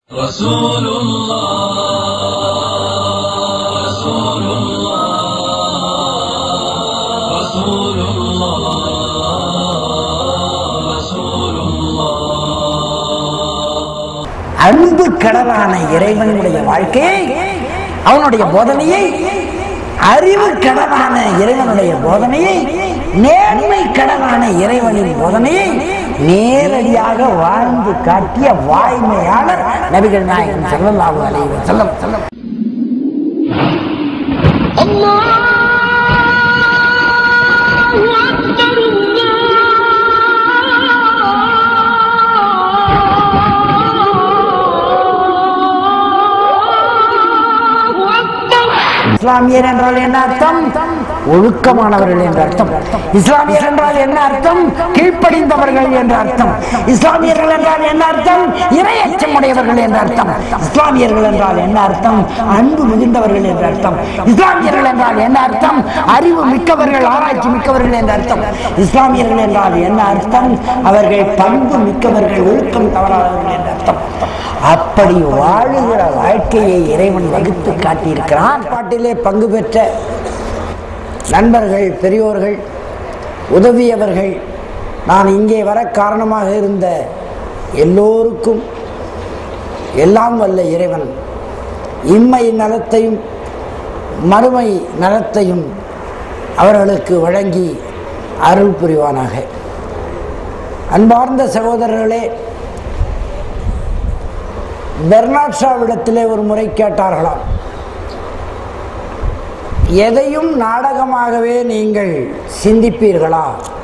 رسول الله رسول الله رسول الله رسول الله அன்பு கடலான இறைவனுடைய வாழ்க்கையை அவனுடைய போதனையை அறிவு கடலான இறைவனுடைய போதனையை நேர்மை கடலான இறைவனின் போதனையை நேரடியாக வாழ்ந்து காட்டிய வாய்மையாளர் நபிகள் நாயகம் ஸல்லல்லாஹு அலைஹி வஸல்லம் செல்லம் இஸ்லாமியர் என்றால் என்ன அர்த்தம் ஒழுக்கமானவர்கள் என்ற அர்த்தம் இஸ்லாமியர் என்றால் என்ன அர்த்தம் கீழ்ப்படிந்தவர்கள் என்ற அர்த்தம் இஸ்லாமியர்கள் என்றால் என்ன அர்த்தம் இரையச்சம் உடையவர்கள் என்ற அர்த்தம் இஸ்லாமியர்கள் என்றால் என்ன அர்த்தம் அன்பு மிகுந்தவர்கள் என்ற அர்த்தம் இஸ்லாமியர்கள் என்றால் என்ன அர்த்தம் அறிவு மிக்கவர்கள் ஆராய்ச்சி மிக்கவர்கள் என்ற அர்த்தம் இஸ்லாமியர்கள் என்றால் என்ன அர்த்தம் அவர்கள் பண்பு மிக்கவர்கள் ஒழுக்கம் தவறாதவர்கள் என்ற அர்த்தம் அப்படி வாழுகிற வாழ்க்கையை இறைவன் வகுத்து காட்டியிருக்கிறான் பாட்டிலே பங்கு பெற்ற நண்பர்கள் பெரியோர்கள் உதவியவர்கள் நான் இங்கே வர காரணமாக இருந்த எல்லோருக்கும் எல்லாம் வல்ல இறைவன் இம்மை நலத்தையும் மறுமை நலத்தையும் அவர்களுக்கு வழங்கி அருள் புரிவானாக அன்பார்ந்த சகோதரர்களே பெர்னாட் ஷாவிடத்திலே ஒரு முறை கேட்டார்களாம் எதையும் நாடகமாகவே நீங்கள் சிந்திப்பீர்களா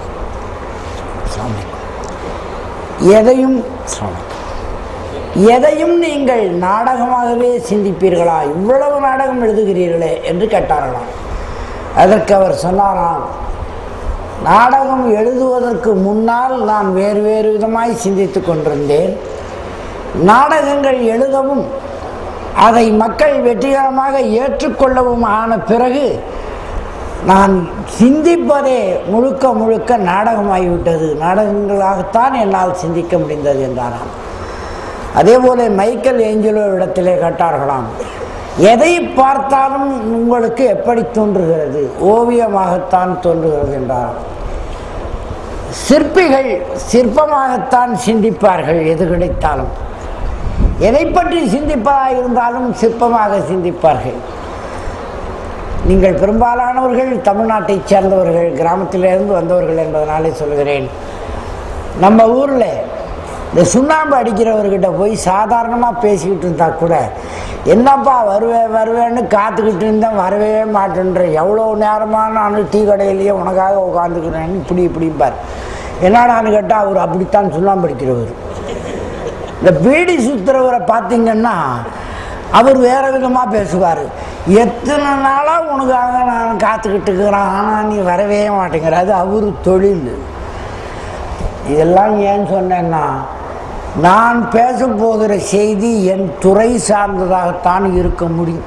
அஸ்ஸலாமு அலைக்கும். எதையும் அஸ்ஸலாமு அலைக்கும். எதையும் நீங்கள் நாடகமாகவே சிந்திப்பீர்களா இவ்வளவு நாடகம் எழுதுகிறீர்களே என்று கேட்டார்களாம் அதற்கு அவர் சொன்னாராம் நாடகம் எழுதுவதற்கு முன்னால் நான் வேறு வேறு விதமாய் சிந்தித்துக் கொண்டிருந்தேன் நாடகங்கள் எழுதவும் அதை மக்கள் வெற்றிகரமாக ஏற்றுக்கொள்ளவும் ஆன பிறகு நான் சிந்திப்பதே முழுக்க முழுக்க நாடகமாகிவிட்டது நாடகங்களாகத்தான் என்னால் சிந்திக்க முடிந்தது என்றாராம் அதே போல மைக்கேல் ஏஞ்சலோ இடத்திலே கேட்டார்களாம் எதை பார்த்தாலும் உங்களுக்கு எப்படி தோன்றுகிறது ஓவியமாகத்தான் தோன்றுகிறது என்றாராம் சிற்பிகள் சிற்பமாகத்தான் சிந்திப்பார்கள் எது கிடைத்தாலும் எதை பற்றி சிந்திப்பதாக இருந்தாலும் சிற்பமாக சிந்திப்பார்கள் நீங்கள் பெரும்பாலானவர்கள் தமிழ்நாட்டைச் சேர்ந்தவர்கள் கிராமத்திலிருந்து வந்தவர்கள் என்பதனாலே சொல்கிறேன் நம்ம ஊரில் இந்த சுண்ணாம்பு அடிக்கிறவர்கிட்ட போய் சாதாரணமாக பேசிக்கிட்டு இருந்தா கூட என்னப்பா வருவேன் வருவேன்னு காத்துக்கிட்டு இருந்தேன் வரவே மாட்டேன்ற எவ்வளோ நேரமாக நான் டீ கடையிலேயே உனக்காக உட்காந்துக்கிறேன்னு இப்படி இப்படிம்பார் என்னடான்னு கேட்டால் அவர் அப்படித்தான் சுண்ணாம்பு அடிக்கிறவர் இந்த பீடி சுத்துறவரை பார்த்தீங்கன்னா அவர் வேற விதமாக பேசுவார் எத்தனை நாளாக உனக்காக நான் காத்துக்கிட்டு இருக்கிறேன் ஆனால் நீ வரவே மாட்டேங்கிற அது அவர் தொழில் இதெல்லாம் ஏன் சொன்னேன்னா நான் பேச போகிற செய்தி என் துறை சார்ந்ததாகத்தான் இருக்க முடியும்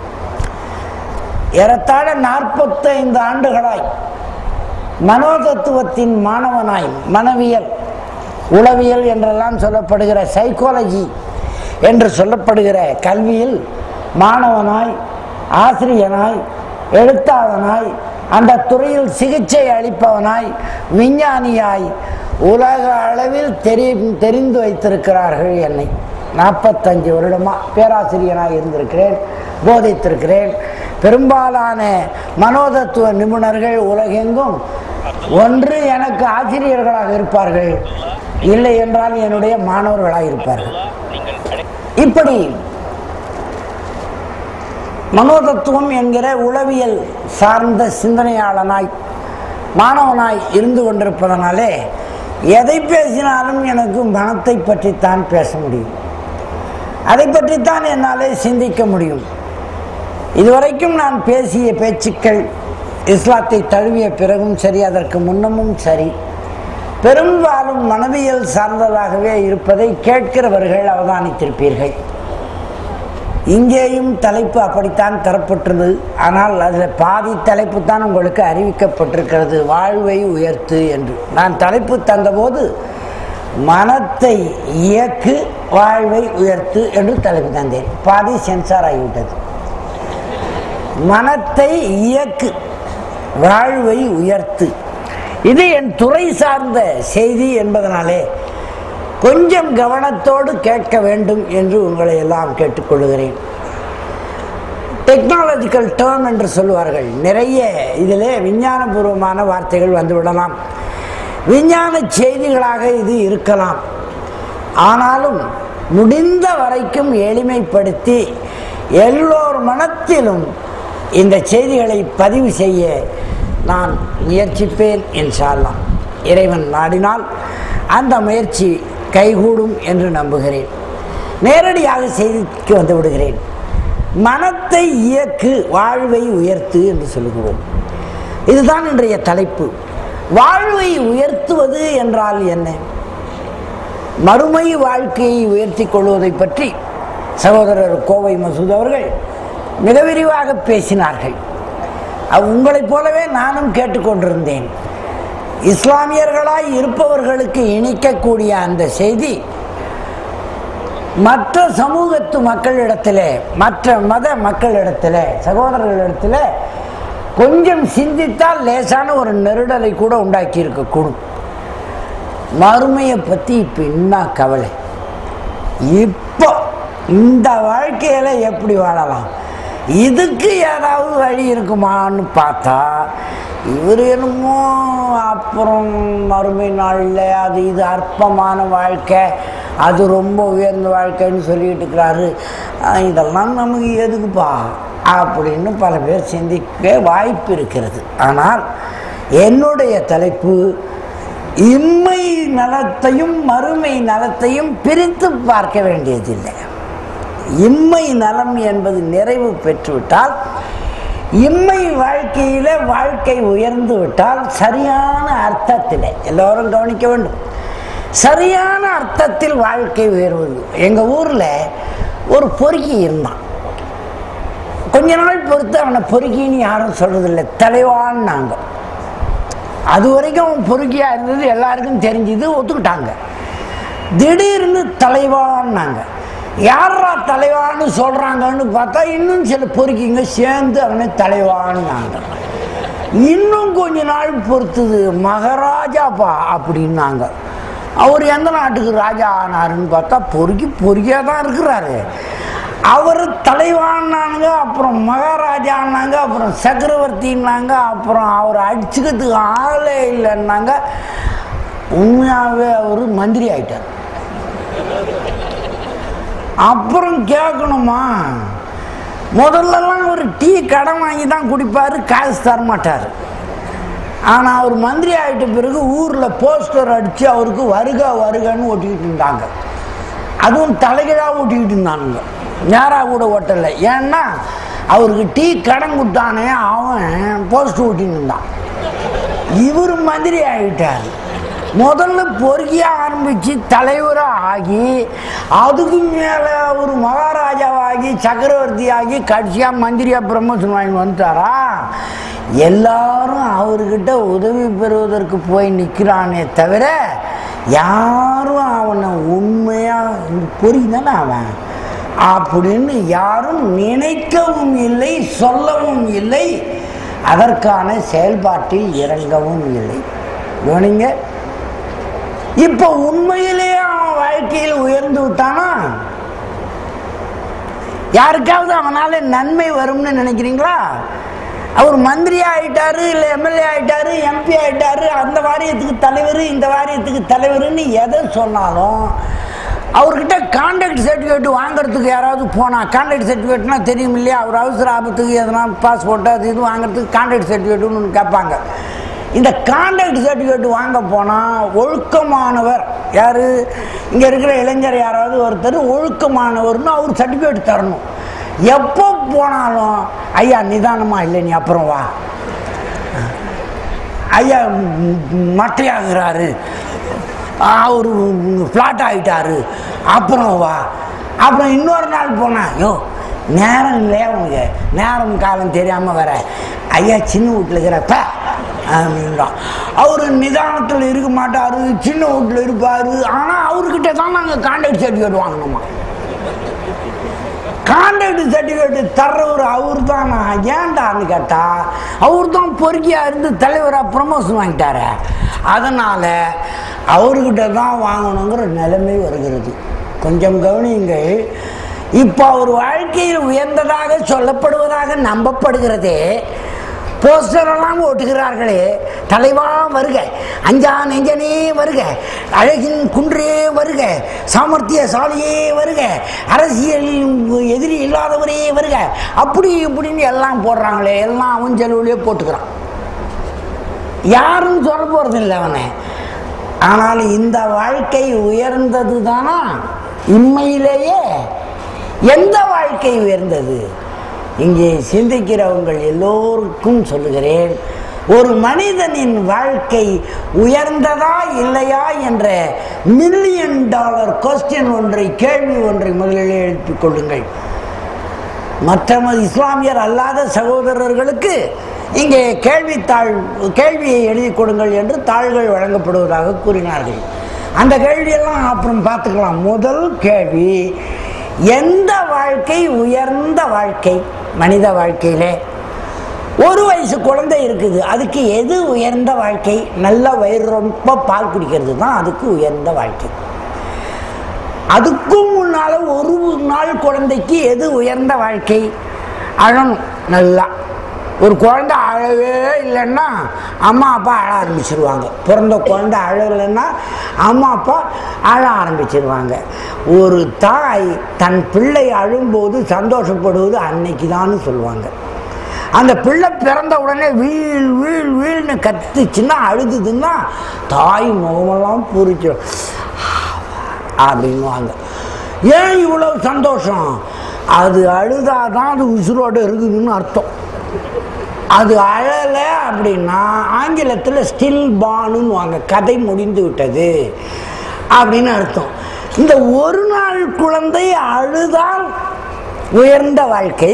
ஏறத்தாழ நாற்பத்தைந்து ஆண்டுகளாய் மனோதத்துவத்தின் மாணவனாய் மனவியல் உளவியல் என்றெல்லாம் சொல்லப்படுகிற சைக்காலஜி என்று சொல்லப்படுகிற கல்வியில் மாணவனாய் ஆசிரியனாய் எழுத்தாளனாய் அந்த துறையில் சிகிச்சை அளிப்பவனாய் விஞ்ஞானியாய் உலக அளவில் தெரி தெரிந்து வைத்திருக்கிறார்கள் என்னை நாற்பத்தஞ்சு வருடமாக பேராசிரியனாக இருந்திருக்கிறேன் போதித்திருக்கிறேன் பெரும்பாலான மனோதத்துவ நிபுணர்கள் உலகெங்கும் ஒன்று எனக்கு ஆசிரியர்களாக இருப்பார்கள் இல்லை என்றால் என்னுடைய மாணவர்களாக இருப்பார்கள் இப்படி மனோதத்துவம் என்கிற உளவியல் சார்ந்த சிந்தனையாளனாய் மாணவனாய் இருந்து கொண்டிருப்பதனாலே எதை பேசினாலும் எனக்கு மனத்தை பற்றித்தான் பேச முடியும் அதை பற்றித்தான் என்னாலே சிந்திக்க முடியும் இதுவரைக்கும் நான் பேசிய பேச்சுக்கள் இஸ்லாத்தை தழுவிய பிறகும் சரி அதற்கு முன்னமும் சரி பெரும்பாலும் மனவியல் சார்ந்ததாகவே இருப்பதை கேட்கிறவர்கள் அவதானித்திருப்பீர்கள் இங்கேயும் தலைப்பு அப்படித்தான் தரப்பட்டிருந்தது ஆனால் அதில் பாதி தலைப்பு தான் உங்களுக்கு அறிவிக்கப்பட்டிருக்கிறது வாழ்வை உயர்த்து என்று நான் தலைப்பு தந்தபோது மனத்தை இயக்கு வாழ்வை உயர்த்து என்று தலைப்பு தந்தேன் பாதி சென்சார் ஆகிவிட்டது மனத்தை இயக்கு வாழ்வை உயர்த்து இது என் துறை சார்ந்த செய்தி என்பதனாலே கொஞ்சம் கவனத்தோடு கேட்க வேண்டும் என்று உங்களை எல்லாம் கேட்டுக்கொள்கிறேன் டெக்னாலஜிக்கல் டேர்ம் என்று சொல்லுவார்கள் நிறைய இதில் விஞ்ஞானபூர்வமான வார்த்தைகள் வந்துவிடலாம் விஞ்ஞான செய்திகளாக இது இருக்கலாம் ஆனாலும் முடிந்த வரைக்கும் எளிமைப்படுத்தி எல்லோர் மனத்திலும் இந்த செய்திகளை பதிவு செய்ய நான் முயற்சிப்பேன் இன்ஷால்லாம் இறைவன் நாடினால் அந்த முயற்சி கைகூடும் என்று நம்புகிறேன் நேரடியாக செய்திக்கு வந்து விடுகிறேன் மனத்தை இயக்கு வாழ்வை உயர்த்து என்று சொல்லுகிறோம் இதுதான் இன்றைய தலைப்பு வாழ்வை உயர்த்துவது என்றால் என்ன மறுமை வாழ்க்கையை உயர்த்தி கொள்வதை பற்றி சகோதரர் கோவை மசூத் அவர்கள் மிக விரிவாக பேசினார்கள் அவ் உங்களைப் போலவே நானும் கேட்டுக்கொண்டிருந்தேன் இஸ்லாமியர்களாய் இருப்பவர்களுக்கு இணைக்கக்கூடிய அந்த செய்தி மற்ற சமூகத்து மக்களிடத்தில் மற்ற மத மக்களிடத்தில் சகோதரர்களிடத்தில் கொஞ்சம் சிந்தித்தால் லேசான ஒரு நெருடலை கூட உண்டாக்கி இருக்கக்கூடும் மறுமையை பற்றி இப்போ என்ன கவலை இப்போ இந்த வாழ்க்கையில் எப்படி வாழலாம் இதுக்கு ஏதாவது வழி இருக்குமான்னு பார்த்தா இவர் என்னமோ அப்புறம் மறுமை நாளில் அது இது அற்பமான வாழ்க்கை அது ரொம்ப உயர்ந்த வாழ்க்கைன்னு சொல்லிட்டு இருக்கிறாரு அஹ் இதெல்லாம் நமக்கு எதுக்குப்பா அப்படின்னு பல பேர் சிந்திக்க வாய்ப்பு இருக்கிறது ஆனால் என்னுடைய தலைப்பு இம்மை நலத்தையும் மறுமை நலத்தையும் பிரித்து பார்க்க வேண்டியதில்லை இம்மை நலம் என்பது நிறைவு பெற்றுவிட்டால் இம்மை வாழ்க்கையில வாழ்க்கை உயர்ந்து விட்டால் சரியான அர்த்தத்தில் எல்லோரும் கவனிக்க வேண்டும் சரியான அர்த்தத்தில் வாழ்க்கை உயர்வது எங்க ஊர்ல ஒரு பொறுக்கி இருந்தான் கொஞ்ச நாள் பொறுத்து அவனை பொறுக்கின்னு யாரும் சொல்றதில்லை தலைவான்னாங்க அது வரைக்கும் அவன் பொறுக்கியா இருந்தது எல்லாருக்கும் தெரிஞ்சது ஒத்துக்கிட்டாங்க திடீர்னு தலைவான்னாங்க யாரா தலைவான்னு சொல்றாங்கன்னு பார்த்தா இன்னும் சில பொறுக்கிங்க சேர்ந்து அவனை தலைவான்னாங்க இன்னும் கொஞ்ச நாள் பொறுத்தது மகாராஜாப்பா அப்படின்னாங்க அவர் எந்த நாட்டுக்கு ராஜா ஆனாருன்னு பார்த்தா பொறுக்கி பொறுக்கியா தான் இருக்கிறாரு அவர் தலைவான்னாங்க அப்புறம் மகாராஜான்னாங்க அப்புறம் சக்கரவர்த்தின்னாங்க அப்புறம் அவர் அடிச்சுக்கிறதுக்கு ஆளே இல்லைன்னாங்க உண்மையாகவே அவர் மந்திரி ஆயிட்டார் அப்புறம் கேட்கணுமா முதல்லலாம் ஒரு டீ கடன் வாங்கி தான் குடிப்பார் காசு தரமாட்டார் ஆனால் அவர் மந்திரி ஆகிட்ட பிறகு ஊரில் போஸ்டர் அடித்து அவருக்கு வருக வருகன்னு ஓட்டிக்கிட்டு இருந்தாங்க அதுவும் தலைகீழாக ஓட்டிக்கிட்டு இருந்தானுங்க நேராக கூட ஓட்டலை ஏன்னா அவருக்கு டீ கடன் கொடுத்தானே அவன் போஸ்ட் ஓட்டின்னு இருந்தான் இவர் மந்திரி ஆகிட்டார் முதல்ல பொறுக்கிய ஆரம்பித்து தலைவராக ஆகி அதுக்கு மேலே ஒரு மகாராஜாவாகி சக்கரவர்த்தி ஆகி கடைசியாக மந்திரியாக ப்ரமோஷன் வாங்கி வந்துட்டாரா எல்லாரும் அவர்கிட்ட உதவி பெறுவதற்கு போய் நிற்கிறானே தவிர யாரும் அவனை உண்மையாக பொறுக்கி தானே அவன் அப்படின்னு யாரும் நினைக்கவும் இல்லை சொல்லவும் இல்லை அதற்கான செயல்பாட்டில் இறங்கவும் இல்லை கவனிங்க இப்போ உண்மையிலேயே அவன் வாழ்க்கையில் உயர்ந்து விட்டானா யாருக்காவது அவனால நன்மை வரும்னு நினைக்கிறீங்களா அவர் மந்திரி ஆயிட்டாரு இல்லை எம்எல்ஏ ஆயிட்டாரு எம்பி ஆயிட்டாரு அந்த வாரியத்துக்கு தலைவர் இந்த வாரியத்துக்கு தலைவர்னு எதை சொன்னாலும் அவர்கிட்ட கான்டாக்ட் சர்டிஃபிகேட் வாங்குறதுக்கு யாராவது போனால் கான்டாக்ட் சர்டிஃபிகேட்னா தெரியும் இல்லையா அவர் அவசர ஆபத்துக்கு எதனா பாஸ்போர்ட் அது இது வாங்குறதுக்கு கான்டாக்ட் சர்டிஃபிகேட்னு ஒன்று கேட்பாங்க இந்த கான்டாக்ட் சர்டிஃபிகேட் வாங்க போனால் ஒழுக்கமானவர் யார் இங்கே இருக்கிற இளைஞர் யாராவது ஒருத்தர் ஒழுக்கமானவர்னு அவர் சர்டிஃபிகேட் தரணும் எப்போ போனாலும் ஐயா நிதானமாக இல்லை நீ அப்புறம் வா ஐயா மட்டையாகிறாரு அவர் ஃப்ளாட் ஆகிட்டாரு அப்புறம் வா அப்புறம் இன்னொரு நாள் போனேன் யோ நேரம் இல்லையா உனக்கு நேரம் காலம் தெரியாமல் வர ஐயா சின்ன வீட்டில் இருக்கிறப்ப அப்படின்றான் அவர் நிதானத்தில் இருக்க மாட்டார் சின்ன வீட்டில் இருப்பார் ஆனால் அவர்கிட்ட தான் நாங்கள் கான்ட்ராக்ட் சர்டிஃபிகேட் வாங்கணுமா கான்ட்ராக்ட் சர்டிஃபிகேட் தர்றவர் அவர் தான் ஏன்டான்னு கேட்டா அவர் தான் பொறுக்கியா இருந்து தலைவராக ப்ரமோஷன் வாங்கிட்டாரு அதனால அவர்கிட்ட தான் வாங்கணுங்கிற நிலைமை வருகிறது கொஞ்சம் கவனியுங்கள் இப்போ அவர் வாழ்க்கையில் உயர்ந்ததாக சொல்லப்படுவதாக நம்பப்படுகிறதே போஸ்டரெல்லாம் ஓட்டுகிறார்களே தலைவா வருக அஞ்சா நெஞ்சனே வருக அழகின் குன்றே வருக சாமர்த்தியசாலியே வருக அரசியலில் எதிரி இல்லாதவரே வருக அப்படி இப்படின்னு எல்லாம் போடுறாங்களே எல்லாம் அவன் செலவுலேயே போட்டுக்கிறான் யாரும் சொல்ல போகிறது இல்லை அவனை ஆனால் இந்த வாழ்க்கை உயர்ந்தது தானா இம்மையிலேயே எந்த வாழ்க்கை உயர்ந்தது இங்கே சிந்திக்கிறவங்கள் எல்லோருக்கும் சொல்லுகிறேன் ஒரு மனிதனின் வாழ்க்கை உயர்ந்ததா இல்லையா என்ற மில்லியன் டாலர் கொஸ்டின் ஒன்றை கேள்வி ஒன்றை முதலில் எழுப்பிக் கொள்ளுங்கள் மற்ற இஸ்லாமியர் அல்லாத சகோதரர்களுக்கு இங்கே கேள்வித்தாள் கேள்வியை எழுதி கொடுங்கள் என்று தாள்கள் வழங்கப்படுவதாக கூறினார்கள் அந்த கேள்வியெல்லாம் அப்புறம் பார்த்துக்கலாம் முதல் கேள்வி எந்த வாழ்க்கை உயர்ந்த வாழ்க்கை மனித வாழ்க்கையிலே ஒரு வயசு குழந்தை இருக்குது அதுக்கு எது உயர்ந்த வாழ்க்கை நல்ல வயிறு ரொம்ப பால் குடிக்கிறது தான் அதுக்கு உயர்ந்த வாழ்க்கை அதுக்கும் முன்னால ஒரு நாள் குழந்தைக்கு எது உயர்ந்த வாழ்க்கை அழணும் நல்லா ஒரு குழந்தை அழவே இல்லைன்னா அம்மா அப்பா அழ ஆரம்பிச்சிருவாங்க பிறந்த குழந்தை அழலைன்னா அம்மா அப்பா அழ ஆரம்பிச்சிருவாங்க ஒரு தாய் தன் பிள்ளை அழும்போது சந்தோஷப்படுவது அன்னைக்கு தான் சொல்லுவாங்க அந்த பிள்ளை பிறந்த உடனே வீழ் வீழ் வீழ்னு கத்துச்சுன்னா அழுதுதுன்னா தாய் முகமெல்லாம் பூரிச்சிடும் அப்படின்வாங்க ஏன் இவ்வளவு சந்தோஷம் அது அழுதாதான் அது உசுரோடு இருக்குதுன்னு அர்த்தம் அது அழலை அப்படின்னா ஆங்கிலத்தில் ஸ்டில் பானுன்னு வாங்க கதை முடிந்து விட்டது அப்படின்னு அர்த்தம் இந்த ஒரு நாள் குழந்தை அழுதால் உயர்ந்த வாழ்க்கை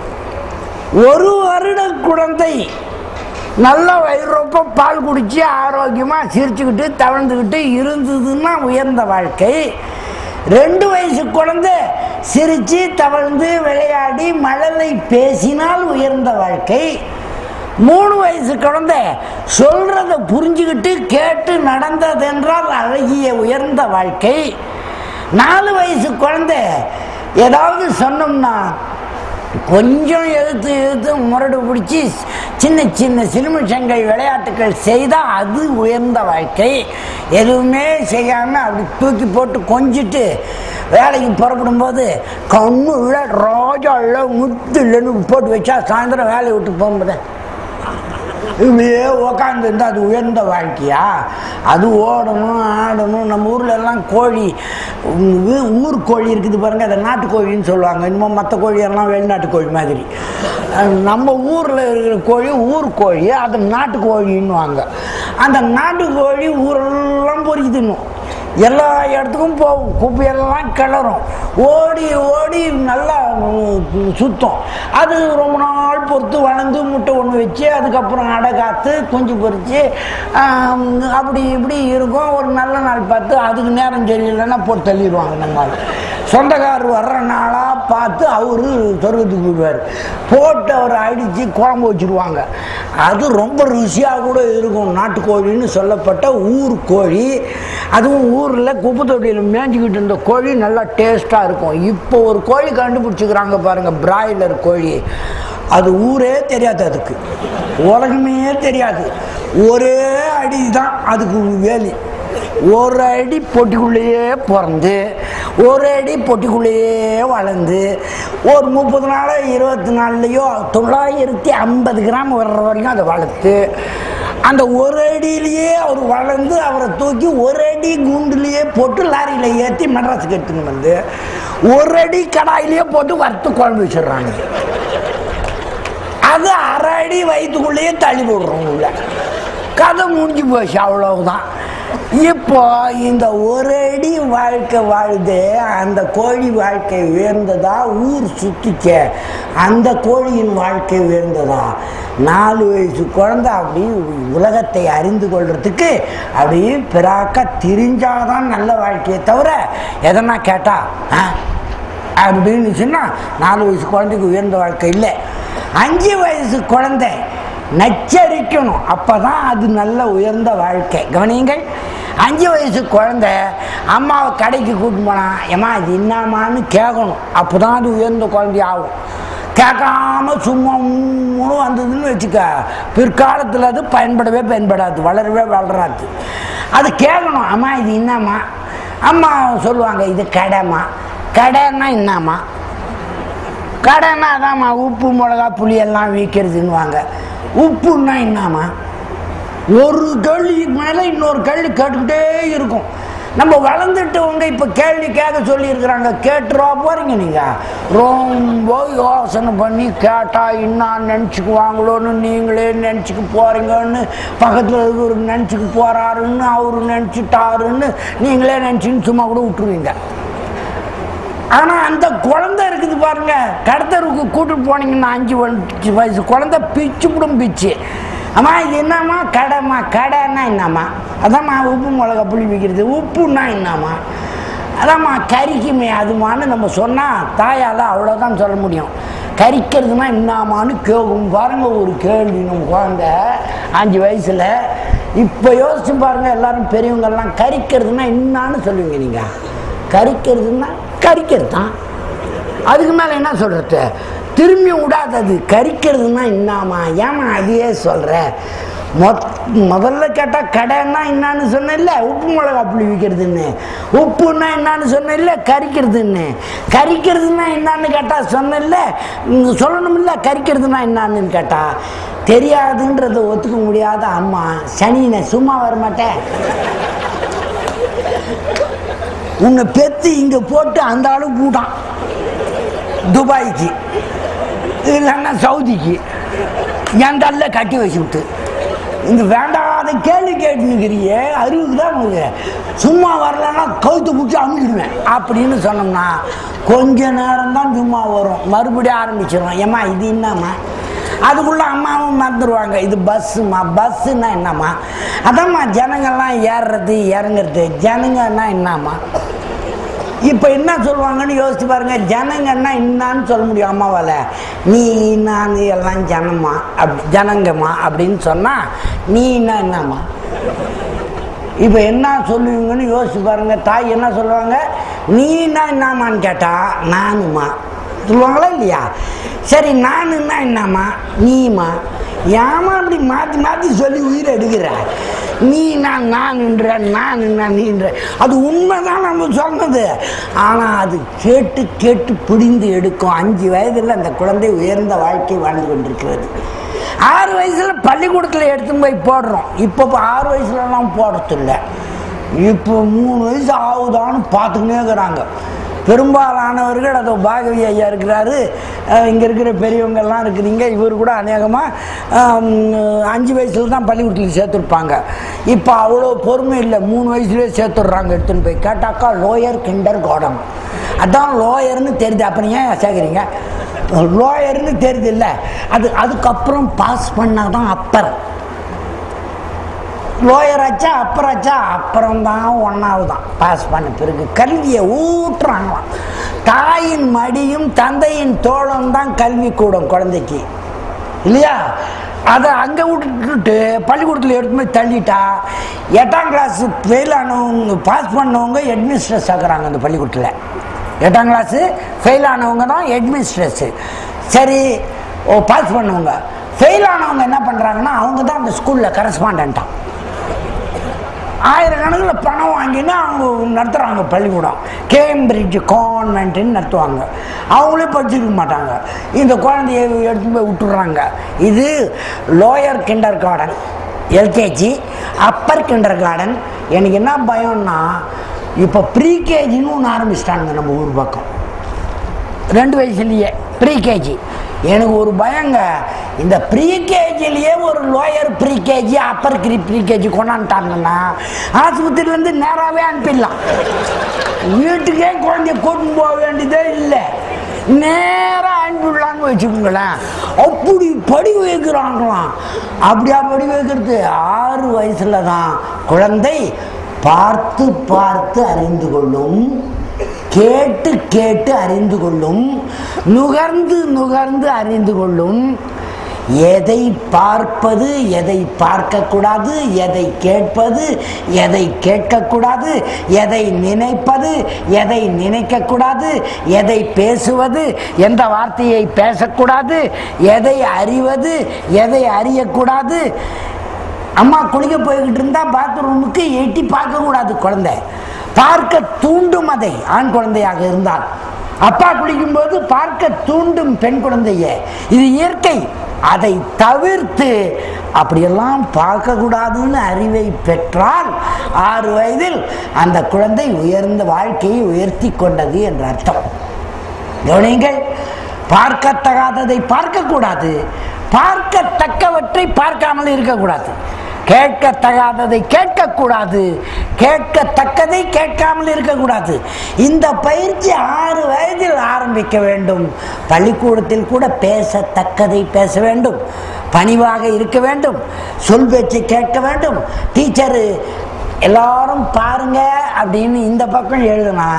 ஒரு வருட குழந்தை நல்ல வயிறொப்ப பால் குடிச்சு ஆரோக்கியமாக சிரிச்சுக்கிட்டு தவழ்ந்துக்கிட்டு இருந்ததுன்னா உயர்ந்த வாழ்க்கை ரெண்டு வயசு குழந்தை சிரித்து தவழ்ந்து விளையாடி மழலை பேசினால் உயர்ந்த வாழ்க்கை மூணு வயசு குழந்தை சொல்றத புரிஞ்சுக்கிட்டு கேட்டு நடந்ததென்றால் அழகிய உயர்ந்த வாழ்க்கை நாலு வயசு குழந்தை ஏதாவது சொன்னோம்னா கொஞ்சம் எதிர்த்து எதிர்த்து முரடு பிடிச்சி சின்ன சின்ன சிலுமிஷங்கள் விளையாட்டுகள் செய்தால் அது உயர்ந்த வாழ்க்கை எதுவுமே செய்யாமல் அப்படி தூக்கி போட்டு கொஞ்சிட்டு வேலைக்கு புறப்படும்போது கண்ணு இல்லை ரோஜா இல்லை முத்து இல்லைன்னு போட்டு வச்சா சாயந்தரம் வேலையை விட்டு போகும்போது இப்படியே உக்காந்துருந்தா அது உயர்ந்த வாழ்க்கையா அது ஓடணும் ஆடணும் நம்ம ஊர்ல எல்லாம் கோழி ஊ- ஊர் கோழி இருக்குது பாருங்க அதை நாட்டுக்கோழின்னு சொல்லுவாங்க இன்னும் மற்ற கோழியெல்லாம் வெளிநாட்டு கோழி மாதிரி அஹ் நம்ம ஊரில் இருக்கிற கோழி ஊர் கோழி அது நாட்டுக்கோழின்னுவாங்க அந்த நாட்டுக்கோழி ஊரெல்லாம் பொறுக்கி தின்னும் எல்லா இடத்துக்கும் போகும் குப்பையெல்லாம் கிளறும் ஓடி ஓடி நல்லா உம், சுத்தம் அது ரொம்ப நாள் பொறுத்து வளர்ந்து முட்டை ஒன்று வச்சு அதுக்கப்புறம் அடை காத்து குஞ்சு பொறிச்சு ஆம், அப்படி இப்படி இருக்கும் ஒரு நல்ல நாள் பார்த்து அதுக்கு நேரம் சரியில்லைன்னா போட்டு தள்ளிடுவாங்க நம்ம ஆளு. சொந்தக்காரர் வர்ற நாளாக பார்த்து அவரு சொர்க்கத்துக்கு போயிடுவார் போட்டு அவர் அடித்து குழம்பு வச்சுருவாங்க அது ரொம்ப ருசியாக கூட இருக்கும் நாட்டுக்கோழின்னு சொல்லப்பட்ட ஊர் கோழி அதுவும் ஊரில் குப்பை தொட்டியில் மேய்ஞ்சிக்கிட்டு இருந்த கோழி நல்லா டேஸ்ட்டாக இருக்கும் இப்போ ஒரு கோழி கண்டுபிடிச்சிக்கிறாங்க பாருங்கள் பிராய்லர் கோழி அது ஊரே தெரியாது அதுக்கு உலகமே தெரியாது ஒரே அடி தான் அதுக்கு வேலி ஒரு அடி பொட்டிக்குள்ளேயே பிறந்து ஒரு அடி பொட்டிக்குள்ளேயே வளர்ந்து ஒரு முப்பது நாளோ இருபத்தி நாலுலையோ தொள்ளாயிரத்தி ஐம்பது கிராம் வர்ற வரைக்கும் அதை வளர்த்து அந்த ஒரு அடியிலேயே அவர் வளர்ந்து அவரை தூக்கி ஒரு அடி குண்டுலேயே போட்டு லாரியில் ஏற்றி மெட்ராஸுக்கு எடுத்துன்னு வந்து ஒரு அடி கடாயிலேயே போட்டு வறுத்து குழம்பு வச்சிடுறாங்க அது அரை அடி வயிற்றுக்குள்ளேயே தள்ளி போடுறோம் உள்ள கதை முடிஞ்சு போச்சு அவ்வளவுதான் இப்போ இந்த ஒரு அடி வாழ்க்கை வாழுது அந்த கோழி வாழ்க்கை உயர்ந்ததா ஊர் சுத்திச்ச அந்த கோழியின் வாழ்க்கை உயர்ந்ததா நாலு வயசு குழந்தை அப்படி உலகத்தை அறிந்து கொள்றதுக்கு அப்படி பிறாக்க திரிஞ்சாதான் நல்ல வாழ்க்கையை தவிர எதனா கேட்டா ஆ அப்படின்னு சொன்னால் நாலு வயசு குழந்தைக்கு உயர்ந்த வாழ்க்கை இல்லை அஞ்சு வயசு குழந்தை நச்சரிக்கணும் அப்போ தான் அது நல்ல உயர்ந்த வாழ்க்கை கவனியுங்கள் அஞ்சு வயசு குழந்தை அம்மாவை கடைக்கு கூட்டிட்டு போனா ஏம்மா இது என்னம்மான்னு கேட்கணும் அப்போ தான் அது உயர்ந்த குழந்தை ஆகும் கேட்காம சும்மா உம்முன்னு வந்ததுன்னு வச்சுக்க பிற்காலத்தில் அது பயன்படவே பயன்படாது வளரவே வளராது அது கேட்கணும் அம்மா இது என்னம்மா அம்மா சொல்லுவாங்க இது கடைம்மா கடைன்னா என்னம்மா கடைன்னா அதாம்மா உப்பு மிளகா புளி எல்லாம் விற்கிறதுன்னுவாங்க உப்புன்னா என்னம்மா ஒரு கேள்விக்கு மேலே இன்னொரு கேள்வி கேட்டுக்கிட்டே இருக்கும் நம்ம வளர்ந்துட்டவங்க இப்போ கேள்வி கேட்க சொல்லியிருக்கிறாங்க கேட்டுருவா போகிறீங்க நீங்கள் ரொம்ப யோசனை பண்ணி கேட்டால் என்னான்னு நினச்சிக்குவாங்களோன்னு நீங்களே நினச்சிக்க போகிறீங்கன்னு பக்கத்தில் இருக்கிற நினச்சிக்க போகிறாருன்னு அவரு நினச்சிட்டாருன்னு நீங்களே நினச்சின்னு சும்மா கூட விட்டுருவீங்க ஆனா அந்த குழந்தை இருக்குது பாருங்க கடத்தருக்கு கூட்டிட்டு போனீங்கன்னா அஞ்சு வயசு வயசு குழந்தை பிச்சு விடும் பிச்சு அம்மா இது என்னம்மா கடைம்மா கடைன்னா என்னம்மா அதாம்மா உப்பு மிளகா புளி விற்கிறது உப்புன்னா என்னம்மா அதாம்மா கறிக்குமே அதுமான்னு நம்ம சொன்னால் தாயால் அவ்வளோதான் சொல்ல முடியும் கறிக்கிறதுனா என்னமான்னு கேட்கும் பாருங்க ஒரு கேள்வி நம்ம குழந்தை அஞ்சு வயசில் இப்போ யோசிச்சு பாருங்க எல்லாரும் பெரியவங்கெல்லாம் கறிக்கிறதுனா என்னான்னு சொல்லுவீங்க நீங்கள் கறிக்கிறதுன்னா கறிக்கிறது தான் அதுக்கு மேலே என்ன சொல்கிறது திரும்பி விடாதது கறிக்கிறதுனா என்னாமா ஏமா அதையே சொல்கிற மொத் முதல்ல கேட்டால் கடைன்னா என்னான்னு சொன்னேன்ல உப்பு மிளகா புளி விற்கிறதுன்னு உப்புன்னா என்னான்னு சொன்னேன்ல கறிக்கிறதுன்னு கறிக்கிறதுனா என்னான்னு கேட்டால் சொன்னேன்ல ம், சொல்லணுமில்ல கறிக்கிறதுனா என்னான்னு கேட்டா தெரியாதுன்றதை ஒத்துக்க முடியாத அம்மா சனினை சும்மா வர மாட்டேன் உன்னை பெத்து இங்க போட்டு அந்த ஆளு கூட்டான் துபாய்க்கு இல்லைன்னா சவுதிக்கு என் தள்ள கட்டி வச்சுவிட்டு இந்த வேண்டாத கேள்வி கேட்டுனுக்கிறிய அறிவுக்கு தான் உனக்கு சும்மா வரலன்னா கவுத்து பிடிச்சி அமுக்கிடுவேன் அப்படின்னு சொன்னோம்னா கொஞ்ச நேரம் தான் சும்மா வரும் மறுபடியும் ஆரம்பிச்சிடும் ஏம்மா இது என்னம்மா அதுக்குள்ள அம்மாவும் மறந்துடுவாங்க இது பஸ்ஸுமா பஸ்ஸுன்னா என்னம்மா அதாம்மா ஜனங்கள்லாம் ஏறுறது இறங்குறது ஜனங்கன்னா என்னம்மா இப்போ என்ன சொல்லுவாங்கன்னு யோசிச்சு பாருங்க ஜனங்கன்னா என்னான்னு சொல்ல முடியும் அம்மாவால் நீ நான் எல்லாம் ஜனமா அப் ஜனங்கம்மா அப்படின்னு சொன்னால் நீனா என்னம்மா இப்போ என்ன சொல்லுவீங்கன்னு யோசிச்சு பாருங்க தாய் என்ன சொல்லுவாங்க நீனா என்னம்மான்னு கேட்டா நானுமா சொல்லுவாங்களா இல்லையா சரி நானுன்னா என்னம்மா நீமா ஏமா அப்படி மாற்றி மாற்றி சொல்லி உயிரை எடுக்கிற நீ நான் நான்ன்ற நான் நீன்ற அது உண்மைதான் நம்ம சொன்னது ஆனால் அது கேட்டு கேட்டு பிடிந்து எடுக்கும் அஞ்சு வயதில் அந்த குழந்தை உயர்ந்த வாழ்க்கை வாழ்ந்து கொண்டிருக்கிறது ஆறு வயசில் பள்ளிக்கூடத்தில் எடுத்துன்னு போய் போடுறோம் இப்போ இப்போ ஆறு வயசுலலாம் போடுறதில்ல இப்போ மூணு வயசு ஆகுதான்னு பார்த்துக்கினே இருக்கிறாங்க பெரும்பாலானவர்கள் அதோ பாகவி ஐயா இருக்கிறாரு இங்கே இருக்கிற பெரியவங்கெல்லாம் இருக்கிறீங்க இவர் கூட அநேகமாக அஞ்சு வயசுல தான் பள்ளிக்கூடத்தில் சேர்த்துருப்பாங்க இப்போ அவ்வளோ பொறுமை இல்லை மூணு வயசுலேயே சேர்த்துடுறாங்க எடுத்துன்னு போய் கேட்டாக்கா லோயர் கிண்டர் கார்டன் அதான் லோயர்னு தெரியுது அப்புறம் ஏன் சேர்க்குறீங்க லோயர்னு தெரியுது இல்லை அது அதுக்கப்புறம் பாஸ் பண்ணால் தான் அப்பர் லோயர் ஆச்சா அப்புறம் ஆச்சா அப்புறம் தான் ஒன்றாவது தான் பாஸ் பண்ண பிறகு கல்வியை ஊட்டுறாங்களாம் தாயின் மடியும் தந்தையின் தோளும் தான் கல்வி கூடும் குழந்தைக்கு இல்லையா அதை அங்கே விட்டுட்டு பள்ளிக்கூடத்தில் எடுத்து போய் தள்ளிட்டா எட்டாம் கிளாஸ் ஃபெயில் ஆனவங்க பாஸ் பண்ணவங்க ஹெட்மிஸ்ட்ரஸ் ஆகுறாங்க அந்த பள்ளிக்கூடத்தில் எட்டாம் கிளாஸு ஃபெயில் ஆனவங்க தான் ஹெட்மிஸ்ட்ரஸ்ஸு சரி ஓ பாஸ் பண்ணவங்க ஃபெயில் ஆனவங்க என்ன பண்ணுறாங்கன்னா அவங்க தான் அந்த ஸ்கூலில் கரஸ்பாண்டான் ஆயிரக்கணக்கில் பணம் வாங்கினா அவங்க நடத்துகிறாங்க பள்ளிக்கூடம் கேம்பிரிட்ஜ் கான்வென்ட்னு நடத்துவாங்க அவங்களே படிச்சுக்க மாட்டாங்க இந்த குழந்தைய எடுத்து போய் விட்டுறாங்க இது lower kindergarten LKG upper kindergarten எனக்கு என்ன பயம்னா இப்போ ப்ரீகேஜின்னு ஒன்று ஆரம்பிச்சிட்டாங்க நம்ம ஊர் பக்கம் ரெண்டு வயசுலேயே ப்ரீகேஜி எனக்கு ஒரு பயங்க இந்த ப்ரீகேஜிலேயே ஒரு lower pre KG upper pre pre KG கொண்டாந்துட்டாங்கன்னா ஆஸ்பத்திரியிலேருந்து நேராகவே அனுப்பிடலாம் வீட்டுக்கே குழந்தைய கூட்டின்னு போக வேண்டியதே இல்லை நேராக அனுப்பிவிடலான்னு வச்சுக்கோங்களேன் அப்படி படி வைக்கிறாங்களாம் அப்படியா படி வைக்கிறது ஆறு வயசுல தான் குழந்தை பார்த்து பார்த்து அறிந்து கொள்ளும் கேட்டு கேட்டு அறிந்து கொள்ளும் நுகர்ந்து நுகர்ந்து அறிந்து கொள்ளும் எதை பார்ப்பது எதை பார்க்கக்கூடாது எதை கேட்பது எதை கேட்கக்கூடாது எதை நினைப்பது எதை நினைக்கக்கூடாது எதை பேசுவது எந்த வார்த்தையை பேசக்கூடாது எதை அறிவது எதை அறியக்கூடாது அம்மா குளிக்க போய்கிட்டு இருந்தா பாத்ரூமுக்கு எட்டி பார்க்கக்கூடாது குழந்தை பார்க்க தூண்டும் அதை ஆண் குழந்தையாக இருந்தால் அப்பா குளிக்கும்போது பார்க்க தூண்டும் பெண் குழந்தைய இது இயற்கை அதை தவிர்த்து அப்படியெல்லாம் பார்க்கக்கூடாதுன்னு அறிவை பெற்றால் ஆறு வயதில் அந்த குழந்தை உயர்ந்த வாழ்க்கையை உயர்த்தி கொண்டது என்ற அர்த்தம் கவனிங்கள் பார்க்கத்தகாததை பார்க்கக்கூடாது பார்க்கத்தக்கவற்றை பார்க்காமல் இருக்கக்கூடாது கேட்கத்தகாததை கேட்கக்கூடாது கேட்கத்தக்கதை கேட்காமல் இருக்கக்கூடாது இந்த பயிற்சி ஆறு வயதில் ஆரம்பிக்க வேண்டும் பள்ளிக்கூடத்தில் கூட பேசத்தக்கதை பேச வேண்டும் பணிவாக இருக்க வேண்டும் சொல் பேச்சை கேட்க வேண்டும் டீச்சரு எல்லாரும் பாருங்க அப்படின்னு இந்த பக்கம் எழுதுனா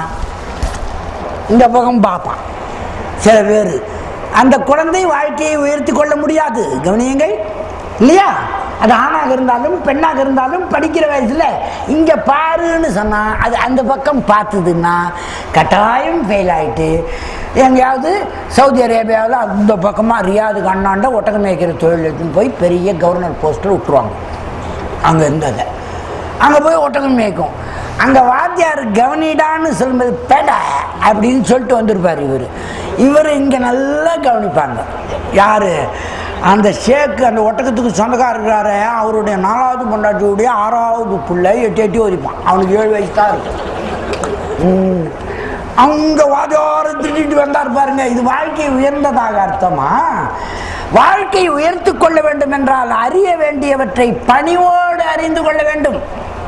இந்த பக்கம் பார்ப்பான் சில பேர் அந்த குழந்தை வாழ்க்கையை உயர்த்தி கொள்ள முடியாது கவனியுங்கள் இல்லையா அது ஆணாக இருந்தாலும் பெண்ணாக இருந்தாலும் படிக்கிற வயசுல இங்க பாருன்னு சொன்னா அது அந்த பக்கம் பார்த்ததுன்னா கட்டாயம் ஃபெயில் ஆயிட்டு எங்கேயாவது சவுதி அரேபியாவில் அந்த பக்கமாக ரியாது கண்ணாண்ட ஒட்டகம் மேய்க்கிற தொழில் எடுத்துன்னு போய் பெரிய கவர்னர் போஸ்டர் விட்டுருவாங்க அங்கே இருந்ததை அங்கே போய் ஒட்டகம் மேய்க்கும் அங்கே வாத்தியார் கவனிடான்னு சொல்லும்போது பெட அப்படின்னு சொல்லிட்டு வந்திருப்பார் இவர் இவர் இங்கே நல்லா கவனிப்பாங்க யார் அந்த ஷேக்கு அந்த ஒட்டகத்துக்கு சொந்தக்காரர் இருக்காரு அவருடைய நாலாவது பொண்டாட்டியுடைய ஆறாவது பிள்ளை எட்டி எட்டி ஒதிப்பான் அவனுக்கு ஏழு வயசு தான் இருக்கு ம். அங்க வாதியாரம் திட்டிட்டு வந்தார் பாருங்க இது வாழ்க்கை உயர்ந்ததாக அர்த்தமா வாழ்க்கை உயர்த்து கொள்ள வேண்டும் என்றால் அறிய வேண்டியவற்றை பணிவோடு அறிந்து கொள்ள வேண்டும்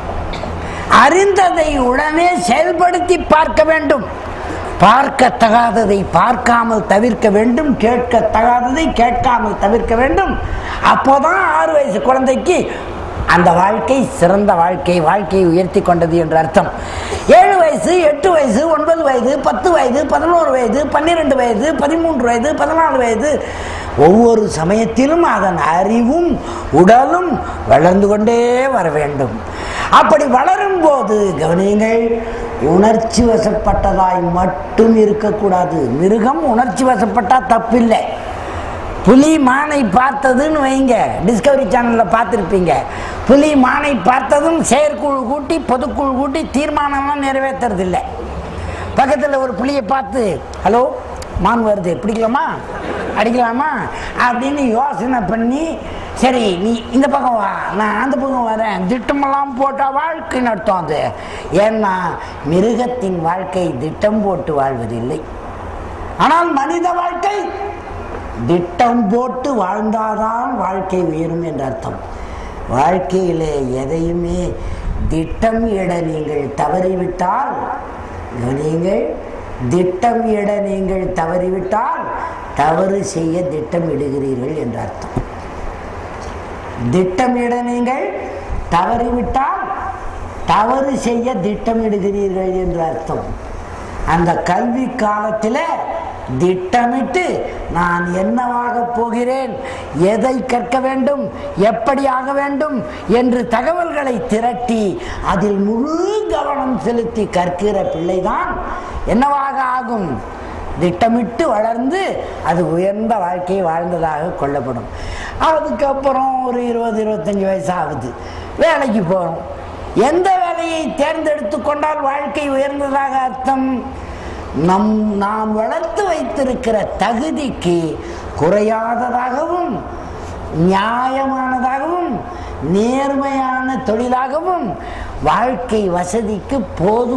அறிந்ததை உடனே செயல்படுத்தி பார்க்க வேண்டும் பார்க்கத்தகாததை பார்க்காமல் தவிர்க்க வேண்டும் கேட்கத்தகாததை கேட்காமல் தவிர்க்க வேண்டும் அப்போதான் ஆறு வயசு குழந்தைக்கு அந்த வாழ்க்கை சிறந்த வாழ்க்கை வாழ்க்கையை உயர்த்தி கொண்டது என்று அர்த்தம் ஏழு வயசு எட்டு வயசு ஒன்பது வயது பத்து வயது பதினோரு வயது பன்னிரெண்டு வயது பதிமூன்று வயது பதினாலு வயது ஒவ்வொரு சமயத்திலும் அதன் அறிவும் உடலும் வளர்ந்து கொண்டே வர வேண்டும் அப்படி வளரும் போது கவனியுங்கள் உணர்ச்சி வசப்பட்டதாய் மட்டும் இருக்கக்கூடாது மிருகம் உணர்ச்சி வசப்பட்டா தப்பில்லை புலி மானை பார்த்ததுன்னு வைங்க டிஸ்கவரி சேனலில் பார்த்துருப்பீங்க புலி மானை பார்த்ததும் செயற்குழு கூட்டி பொதுக்குழு கூட்டி தீர்மானம்லாம் நிறைவேற்றுறதில்லை பக்கத்தில் ஒரு புலியை பார்த்து ஹலோ மான் வருது பிடிக்கலாமா அடிக்கலாமா அப்படின்னு யோசனை பண்ணி சரி நீ இந்த பக்கம் வா நான் அந்த பக்கம் வரேன் திட்டமெல்லாம் போட்டால் வாழ்க்கை நடத்தும் அது ஏன்னா மிருகத்தின் வாழ்க்கை திட்டம் போட்டு வாழ்வதில்லை ஆனால் மனித வாழ்க்கை திட்டம் போட்டு வாழ்ந்தாதான் வாழ்க்கை உயரும் என்ற அர்த்தம் வாழ்க்கையிலே எதையுமே திட்டம் இட நீங்கள் தவறிவிட்டால் கவனியுங்கள் திட்டம் இட நீங்கள் தவறிவிட்டால் தவறு செய்ய திட்டமிடுகிறீர்கள் என்ற அர்த்தம் திட்டமிட நீங்கள் தவறிவிட்டால் தவறு செய்ய திட்டமிடுகிறீர்கள் என்று அர்த்தம் அந்த கல்வி காலத்தில் திட்டமிட்டு நான் என்னவாக போகிறேன் எதை கற்க வேண்டும் எப்படி ஆக வேண்டும் என்று தகவல்களை திரட்டி அதில் முழு கவனம் செலுத்தி கற்கிற பிள்ளைதான் என்னவாக ஆகும் திட்டமிட்டு வளர்ந்து அது உயர்ந்த வாழ்க்கையை வாழ்ந்ததாக கொள்ளப்படும் அதுக்கப்புறம் ஒரு இருபது இருபத்தஞ்சி வயசு ஆகுது வேலைக்கு போகிறோம் எந்த வேலையை தேர்ந்தெடுத்து கொண்டால் வாழ்க்கை உயர்ந்ததாக அர்த்தம் நம் நாம் வளர்த்து வைத்திருக்கிற தகுதிக்கு குறையாததாகவும் நியாயமானதாகவும் நேர்மையான தொழிலாகவும் வாழ்க்கை வசதிக்கு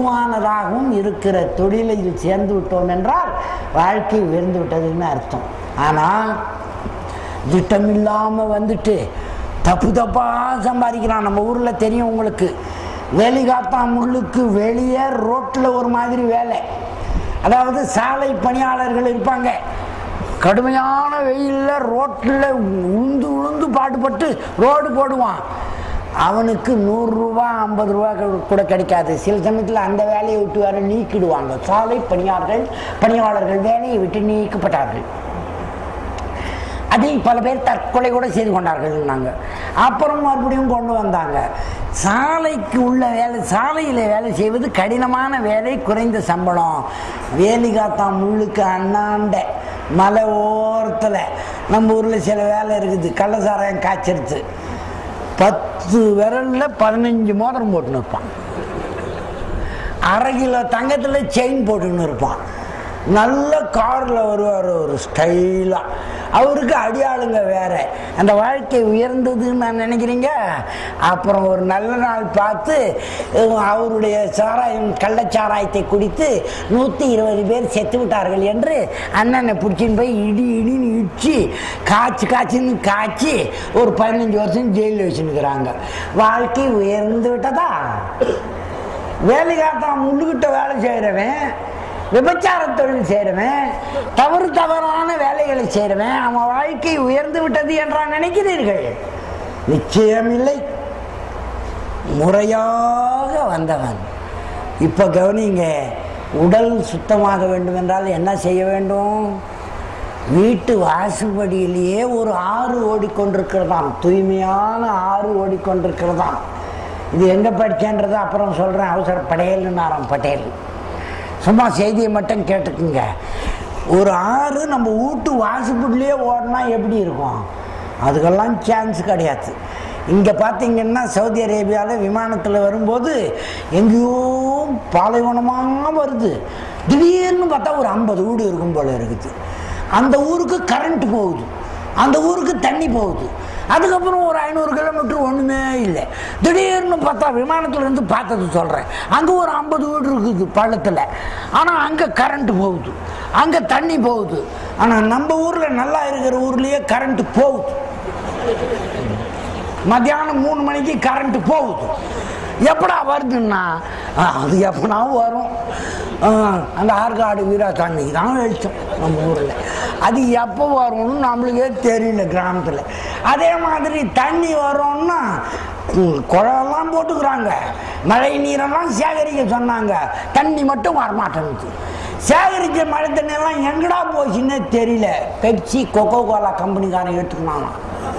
போதுமானதாகவும் இருக்கிற தொழிலில் சேர்ந்து விட்டோம் என்றால் வாழ்க்கை உயர்ந்து விட்டதுன்னு அர்த்தம் ஆனால் திட்டம் இல்லாமல் வந்துட்டு தப்பு தப்பாக சம்பாதிக்கிறான் நம்ம ஊரில் தெரியும் உங்களுக்கு வேலிகாத்தா முள்ளுக்கு வெளியே ரோட்டில் ஒரு மாதிரி வேலை அதாவது சாலை பணியாளர்கள் இருப்பாங்க கடுமையான வெயிலில் ரோட்டில் உளுந்து உளுந்து பாடுபட்டு ரோடு போடுவான் அவனுக்கு நூறுரூவா ஐம்பது ரூபா கூட கிடைக்காது சில சமயத்தில் அந்த வேலையை விட்டு வேற நீக்கிடுவாங்க சாலை பணியாளர்கள் பணியாளர்கள் வேலையை விட்டு நீக்கப்பட்டார்கள் அதை பல பேர் தற்கொலை கூட செய்து கொண்டார்கள் அப்புறம் மறுபடியும் கொண்டு வந்தாங்க சாலைக்கு உள்ள வேலை சாலையில் வேலை செய்வது கடினமான வேலை குறைந்த சம்பளம் வேலிகாத்தா முள்ளுக்கு அண்ணாண்ட மலை ஓரத்தில் நம்ம ஊரில் சில வேலை இருக்குது கள்ளசாராயம் காய்ச்சிருச்சு பத்து விரலில் பதினஞ்சு மோதிரம் போட்டுன்னு இருப்பான் அரை கிலோ தங்கத்தில் செயின் போட்டுன்னு இருப்பான் நல்ல காரில் வருவார் ஒரு ஸ்டைலாக அவருக்கு அடியாளுங்க வேற அந்த வாழ்க்கை உயர்ந்ததுன்னு நான் நினைக்கிறீங்க அப்புறம் ஒரு நல்ல நாள் பார்த்து அஹ், அவருடைய சாராயம் கள்ளச்சாராயத்தை குடித்து நூற்றி இருபது பேர் செத்து விட்டார்கள் என்று அண்ணனை பிடிச்சின்னு போய் இடி இடின்னு இடிச்சு காய்ச்சி காய்ச்சின்னு காய்ச்சி ஒரு பதினஞ்சு வருஷம் ஜெயிலில் வச்சுருக்கிறாங்க வாழ்க்கை உயர்ந்து விட்டதா வேலைக்காரத்தான் முள்ளுகிட்ட வேலை செய்கிறவன் விபச்சார தொழில் செய்கிறவன் தவறு தவறான வேலைகளை செய்கிறவன் அவன் வாழ்க்கை உயர்ந்து விட்டது என்றா நினைக்கிறீர்கள் நிச்சயமில்லை முறையாக வந்தவன் இப்போ கவனிங்க உடல் சுத்தமாக வேண்டும் என்றால் என்ன செய்ய வேண்டும் வீட்டு வாசல்படியிலேயே ஒரு ஆறு ஓடிக்கொண்டிருக்கிறதாம் தூய்மையான ஆறு ஓடிக்கொண்டிருக்கிறதாம் இது எங்கே படித்தேன்றதை அப்புறம் சொல்கிறேன் அவசர படையல்னாராம் பட்டேல் சும்மா செய்தியை மட்டும் கேட்டுக்குங்க ஒரு ஆறு நம்ம வீட்டு வாசப்படிலேயே ஓடினா எப்படி இருக்கும் அதுக்கெல்லாம் சான்ஸ் கிடையாது இங்கே பார்த்தீங்கன்னா சவுதி அரேபியாவில் விமானத்தில் வரும்போது எங்கேயோ பாலைவனமாக வருது திடீர்னு பார்த்தா ஒரு ஐம்பது வீடு இருக்கும் போல இருக்குது அந்த ஊருக்கு கரண்ட் போகுது அந்த ஊருக்கு தண்ணி போகுது அதுக்கப்புறம் ஒரு ஐநூறு கிலோமீட்டர் ஒன்றுமே இல்லை திடீர்னு பார்த்தா விமானத்துல இருந்து பார்த்தது சொல்கிறேன் அங்கே ஒரு ஐம்பது வீடு இருக்குது பள்ளத்தில் ஆனால் அங்கே கரண்ட் போகுது அங்கே தண்ணி போகுது ஆனால் நம்ம ஊரில் நல்லா இருக்கிற ஊர்லேயே கரண்ட் போகுது மத்தியானம் மூணு மணிக்கு கரண்ட் போகுது எப்படா வருதுன்னா ஆ, அது எப்படா வரும் ஆ, அந்த ஆற்காடு வீராசாமி தான் வெளிச்சம் நம்ம ஊரில் அது எப்போ வரும்னு நம்மளுக்கே தெரியல கிராமத்தில் அதே மாதிரி தண்ணி வரும்னா கு- குளம்லாம் போட்டுக்கிறாங்க மழை நீரெல்லாம் சேகரிக்க சொன்னாங்க தண்ணி மட்டும் வரமாட்டேங்குது சேகரித்த மழை தண்ணியெல்லாம் எங்கடா போச்சுன்னே தெரியல பெப்சி கொக்கோ கோலா கம்பெனிக்காரன் எடுத்துக்கணும்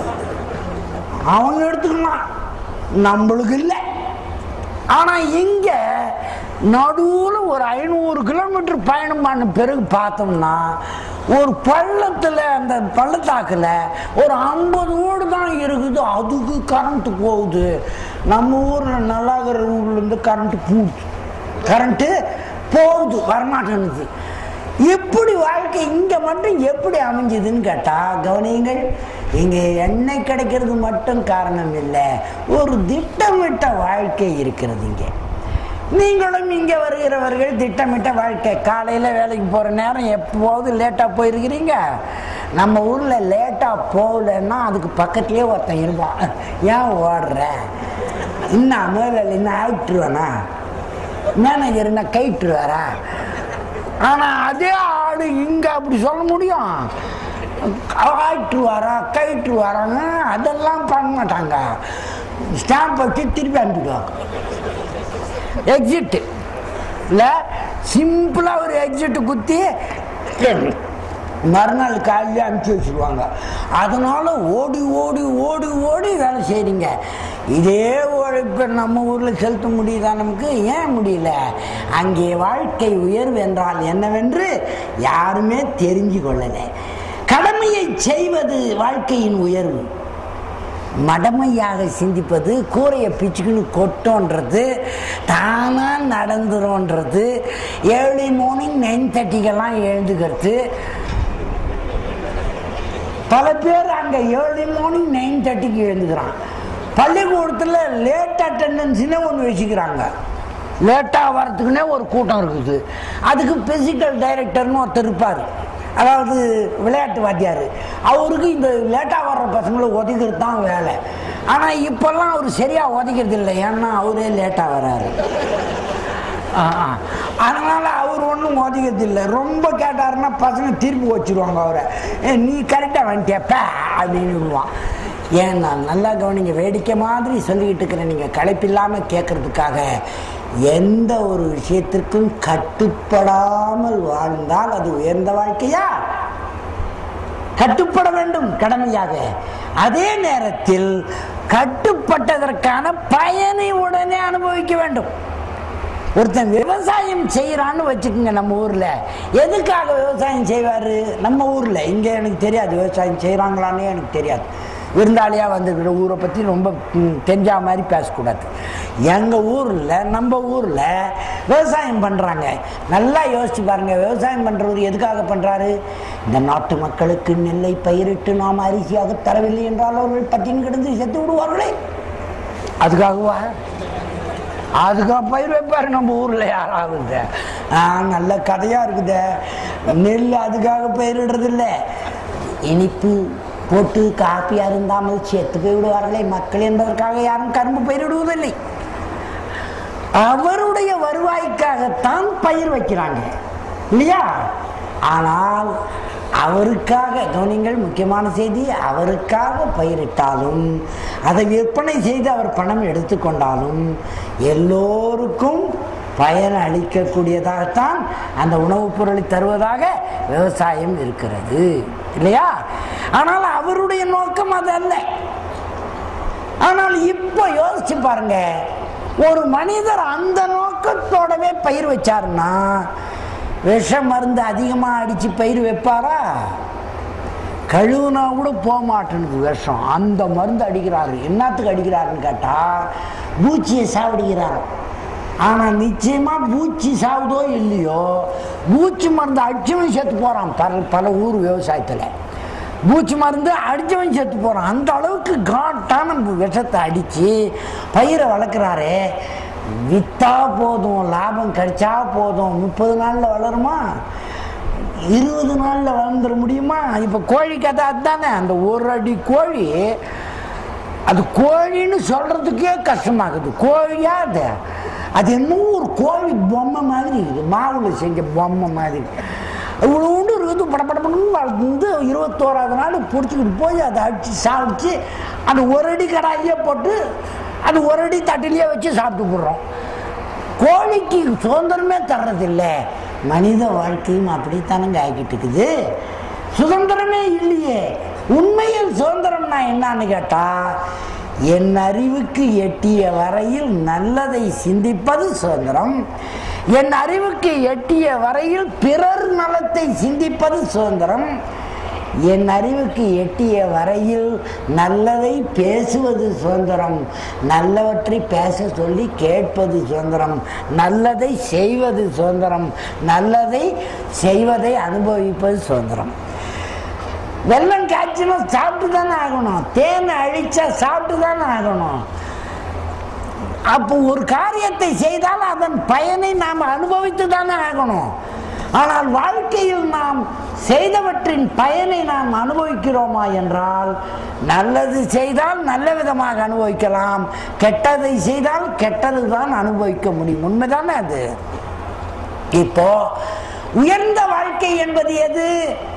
அவங்க எடுத்துக்கலாம் நம்மளுக்கு இல்லை ஆனால் இங்கே நடுவில் ஒரு ஐநூறு கிலோமீட்டர் பயணம் பண்ண பிறகு பார்த்தோம்னா ஒரு பள்ளத்தில் அந்த பள்ளத்தாக்கில் ஒரு ஐம்பது வீடு தான் இருக்குது அதுக்கு கரண்ட்டு போகுது நம்ம ஊரில் நல்லாகிற ஊர்லேருந்து கரண்ட்டு போகுது கரண்ட்டு போகுது வரமாட்டேனுது எப்படி வாழ்க்கை இங்கே மட்டும் எப்படி அமைஞ்சதுன்னு கேட்டால் கவனியுங்கள் இங்கே எண்ணெய் கிடைக்கிறது மட்டும் காரணம் இல்லை ஒரு திட்டமிட்ட வாழ்க்கை இருக்கிறது இங்கே நீங்களும் இங்கே வருகிறவர்கள் திட்டமிட்ட வாழ்க்கை காலையில் வேலைக்கு போகிற நேரம் எப்போது லேட்டாக போயிருக்கிறீங்க நம்ம ஊரில் லேட்டாக போகலன்னா அதுக்கு பக்கத்துலேயே ஒருத்தன் இருப்பான் ஏன் ஓடுற இன்னும் முதல்ல இன்னும் ஆயிட்டுருவேனா மேனேஜர் என்ன கைட்டுருவாரா ஆனால் அதே ஆடு இங்கே அப்படி சொல்ல முடியும் ஆயிட்டு வரா கைட்டு வராங்க அதெல்லாம் பண்ண மாட்டாங்க ஸ்டாம்ப் வச்சு திருப்பி அனுப்பிடுவாங்க எக்ஸிட்டு இல்லை சிம்பிளாக ஒரு எக்ஸிட்டு குத்தி மறுநாள் காலையில் அனுப்பிச்சி வச்சுருவாங்க அதனால் ஓடி ஓடி ஓடி ஓடி வேலை செய்கிறீங்க இதே உழைப்பை நம்ம ஊரில் செலுத்த முடியுதா நமக்கு ஏன் முடியல அங்கே வாழ்க்கை உயர்வு என்றால் என்னவென்று யாருமே தெரிஞ்சு கொள்ளலை கடமையை செய்வது வாழ்க்கையின் உயர்வு மடமையாக சிந்திப்பது கூரையை பிச்சுக்குன்னு கொட்டோன்றது தானாக நடந்துரும்ன்றது ஏர்லி மார்னிங் நைன் தேர்ட்டிக்கெல்லாம் எழுந்துக்கிறது பல பேர் அங்கே ஏர்லி மார்னிங் நைன் தேர்ட்டிக்கு எழுந்துக்கிறான் பள்ளிக்கூடத்தில் லேட் அட்டண்டன்ஸ்னே ஒன்று வச்சுக்கிறாங்க லேட்டாக வரத்துக்குன்னே ஒரு கூட்டம் இருக்குது அதுக்கு பிசிக்கல் டைரக்டர்னு ஒருத்தர் இருப்பார் அதாவது விளையாட்டு வாத்தியார் அவருக்கு இந்த லேட்டாக வர்ற பசங்களை ஒதுக்கிறது தான் வேலை ஆனால் இப்போல்லாம் அவர் சரியாக ஒதுக்கிறது இல்லை ஏன்னா அவரே லேட்டாக வர்றாரு ஆ, ஆ. அதனால அவர் ஒன்றும் ஒதுக்கிறது இல்லை ரொம்ப கேட்டாருன்னா பசங்க திருப்பி வச்சிருவாங்க அவரை ஏ, நீ கரெக்டாக வந்துட்டியப்ப அப்படின்னு விடுவான் ஏன் நான் நல்லா கவனிங்க வேடிக்கை மாதிரி சொல்லிக்கிட்டு இருக்கிறேன் நீங்கள் களைப்பில்லாமல் கேட்கறதுக்காக எந்த ஒரு விஷயத்திற்கும் கட்டுப்படாமல் வாழ்ந்தால் அது உயர்ந்த வாழ்க்கையா கட்டுப்பட வேண்டும் கடமையாக அதே நேரத்தில் கட்டுப்பட்டதற்கான பயனை உடனே அனுபவிக்க வேண்டும் ஒருத்தன் விவசாயம் செய்யறான்னு வச்சுக்கோங்க நம்ம ஊர்ல எதுக்காக விவசாயம் செய்வாரு நம்ம ஊர்ல இங்க எனக்கு தெரியாது விவசாயம் செய்யறாங்களான்னே எனக்கு தெரியாது விருந்தாளியா வந்திருக்கிற ஊரை பத்தி ரொம்ப ம், தெரிஞ்சா மாதிரி பேசக்கூடாது எங்க ஊர்ல நம்ம ஊர்ல விவசாயம் பண்றாங்க நல்லா யோசிச்சு பாருங்க விவசாயம் பண்றவர் எதுக்காக பண்றாரு இந்த நாட்டு மக்களுக்கு நெல்லை பயிரிட்டு நாம் அரிசியாக தரவில்லை என்றால் அவர்கள் பட்டினி கிடந்து செத்து விடுவார்களே அதுக்காகவா அதுக்காக பயிர் வைப்பாரு நம்ம ஊர்ல யாராவது ஆ, நல்ல கதையா இருக்குதே நெல் அதுக்காக பயிரிடுறது இல்ல இனிப்பு போட்டு காப்பி அருந்தாமல் செத்து போய் விடுவார்களே மக்கள் என்பதற்காக யாரும் கரும்பு பயிரிடுவதில்லை அவருடைய வருவாய்க்காகத்தான் பயிர் வைக்கிறாங்க இல்லையா ஆனால் அவருக்காக கவனிங்கள் முக்கியமான செய்தி அவருக்காக பயிரிட்டாலும் அதை விற்பனை செய்து அவர் பணம் எடுத்துக்கொண்டாலும் எல்லோருக்கும் பயன் அளிக்கக்கூடியதாகத்தான் அந்த உணவுப் பொருளை தருவதாக விவசாயம் இருக்கிறது இல்லையா ஆனால் அவருடைய நோக்கம் அது அல்ல ஆனால் இப்போ யோசிச்சு பாருங்க ஒரு மனிதர் அந்த நோக்கத்தோடவே பயிர் வச்சாருன்னா விஷ மருந்து அதிகமாக அடிச்சு பயிர் வைப்பாரா கழுவுனா கூட போக மாட்டேனுது விஷம் அந்த மருந்து அடிக்கிறாரு என்னத்துக்கு அடிக்கிறாருன்னு கேட்டா பூச்சியை சாவடிக்கிறாரு ஆனா நிச்சயமா பூச்சி சாவுதோ இல்லையோ பூச்சி மருந்து அடிச்சவன் செத்து போறான் பல பல ஊர் விவசாயத்துல பூச்சி மருந்து அடிச்சவன் செத்து போறான் அந்த அளவுக்கு காட்டான விஷத்தை அடிச்சு பயிரை வளர்க்குறாரு வித்தா போதும் லாபம் கிடைச்சா போதும் முப்பது நாள்ல வளருமா இருபது நாள்ல வளர்ந்துட முடியுமா இப்ப கோழி கதை அதுதானே அந்த ஒரு அடி கோழி அது கோழின்னு சொல்றதுக்கே கஷ்டமாகுது கோழியா அது அது என்னமோ ஒரு கோழி பொம்மை மாதிரி இருக்குது மாவுல செஞ்ச பொம்மை மாதிரி இவ்வளோ உண்டு இருக்குது படப்படப்படன்னு வளர்ந்து இருபத்தோராது நாள் பிடிச்சிக்கிட்டு போய் அதை அடிச்சு சாப்பிட்டு அந்த ஒரு அடி கடாயே போட்டு அது ஒரு அடி தட்டிலேயே வச்சு சாப்பிட்டு போடுறோம் கோழிக்கு சுதந்திரமே தர்றதில்ல மனித வாழ்க்கையும் அப்படித்தானங்க ஆகிட்டு இருக்குது சுதந்திரமே இல்லையே உண்மையில் சுதந்திரம்னா என்னன்னு கேட்டா என் அறிவுக்கு எட்டிய வரையில் நல்லதை சிந்திப்பது சுதந்திரம் என் அறிவுக்கு எட்டிய வரையில் பிறர் நலத்தை சிந்திப்பது சுதந்திரம் என் அறிவுக்கு எட்டிய வரையில் நல்லதை பேசுவது சுதந்திரம் நல்லவற்றை பேச சொல்லி கேட்பது சுதந்திரம் நல்லதை செய்வது சுதந்திரம் நல்லதை செய்வதை அனுபவிப்பது சுதந்திரம் வெள்ளம் காய்ச்சினா சாப்பிட்டு தானே ஆகணும் தேனை அழிச்சா சாப்பிட்டு தானே ஆகணும் அப்போ ஒரு காரியத்தை செய்தால் அதன் பயனை நாம் அனுபவித்து தானே ஆகணும் ஆனால் வாழ்க்கையில் நாம் செய்தவற்றின் பயனை நாம் அனுபவிக்கிறோமா என்றால் நல்லது செய்தால் நல்ல விதமாக அனுபவிக்கலாம் கெட்டதை செய்தால் கெட்டது தான் அனுபவிக்க முடியும் உண்மைதானே அது இப்போ உயர்ந்த வாழ்க்கை என்பது எது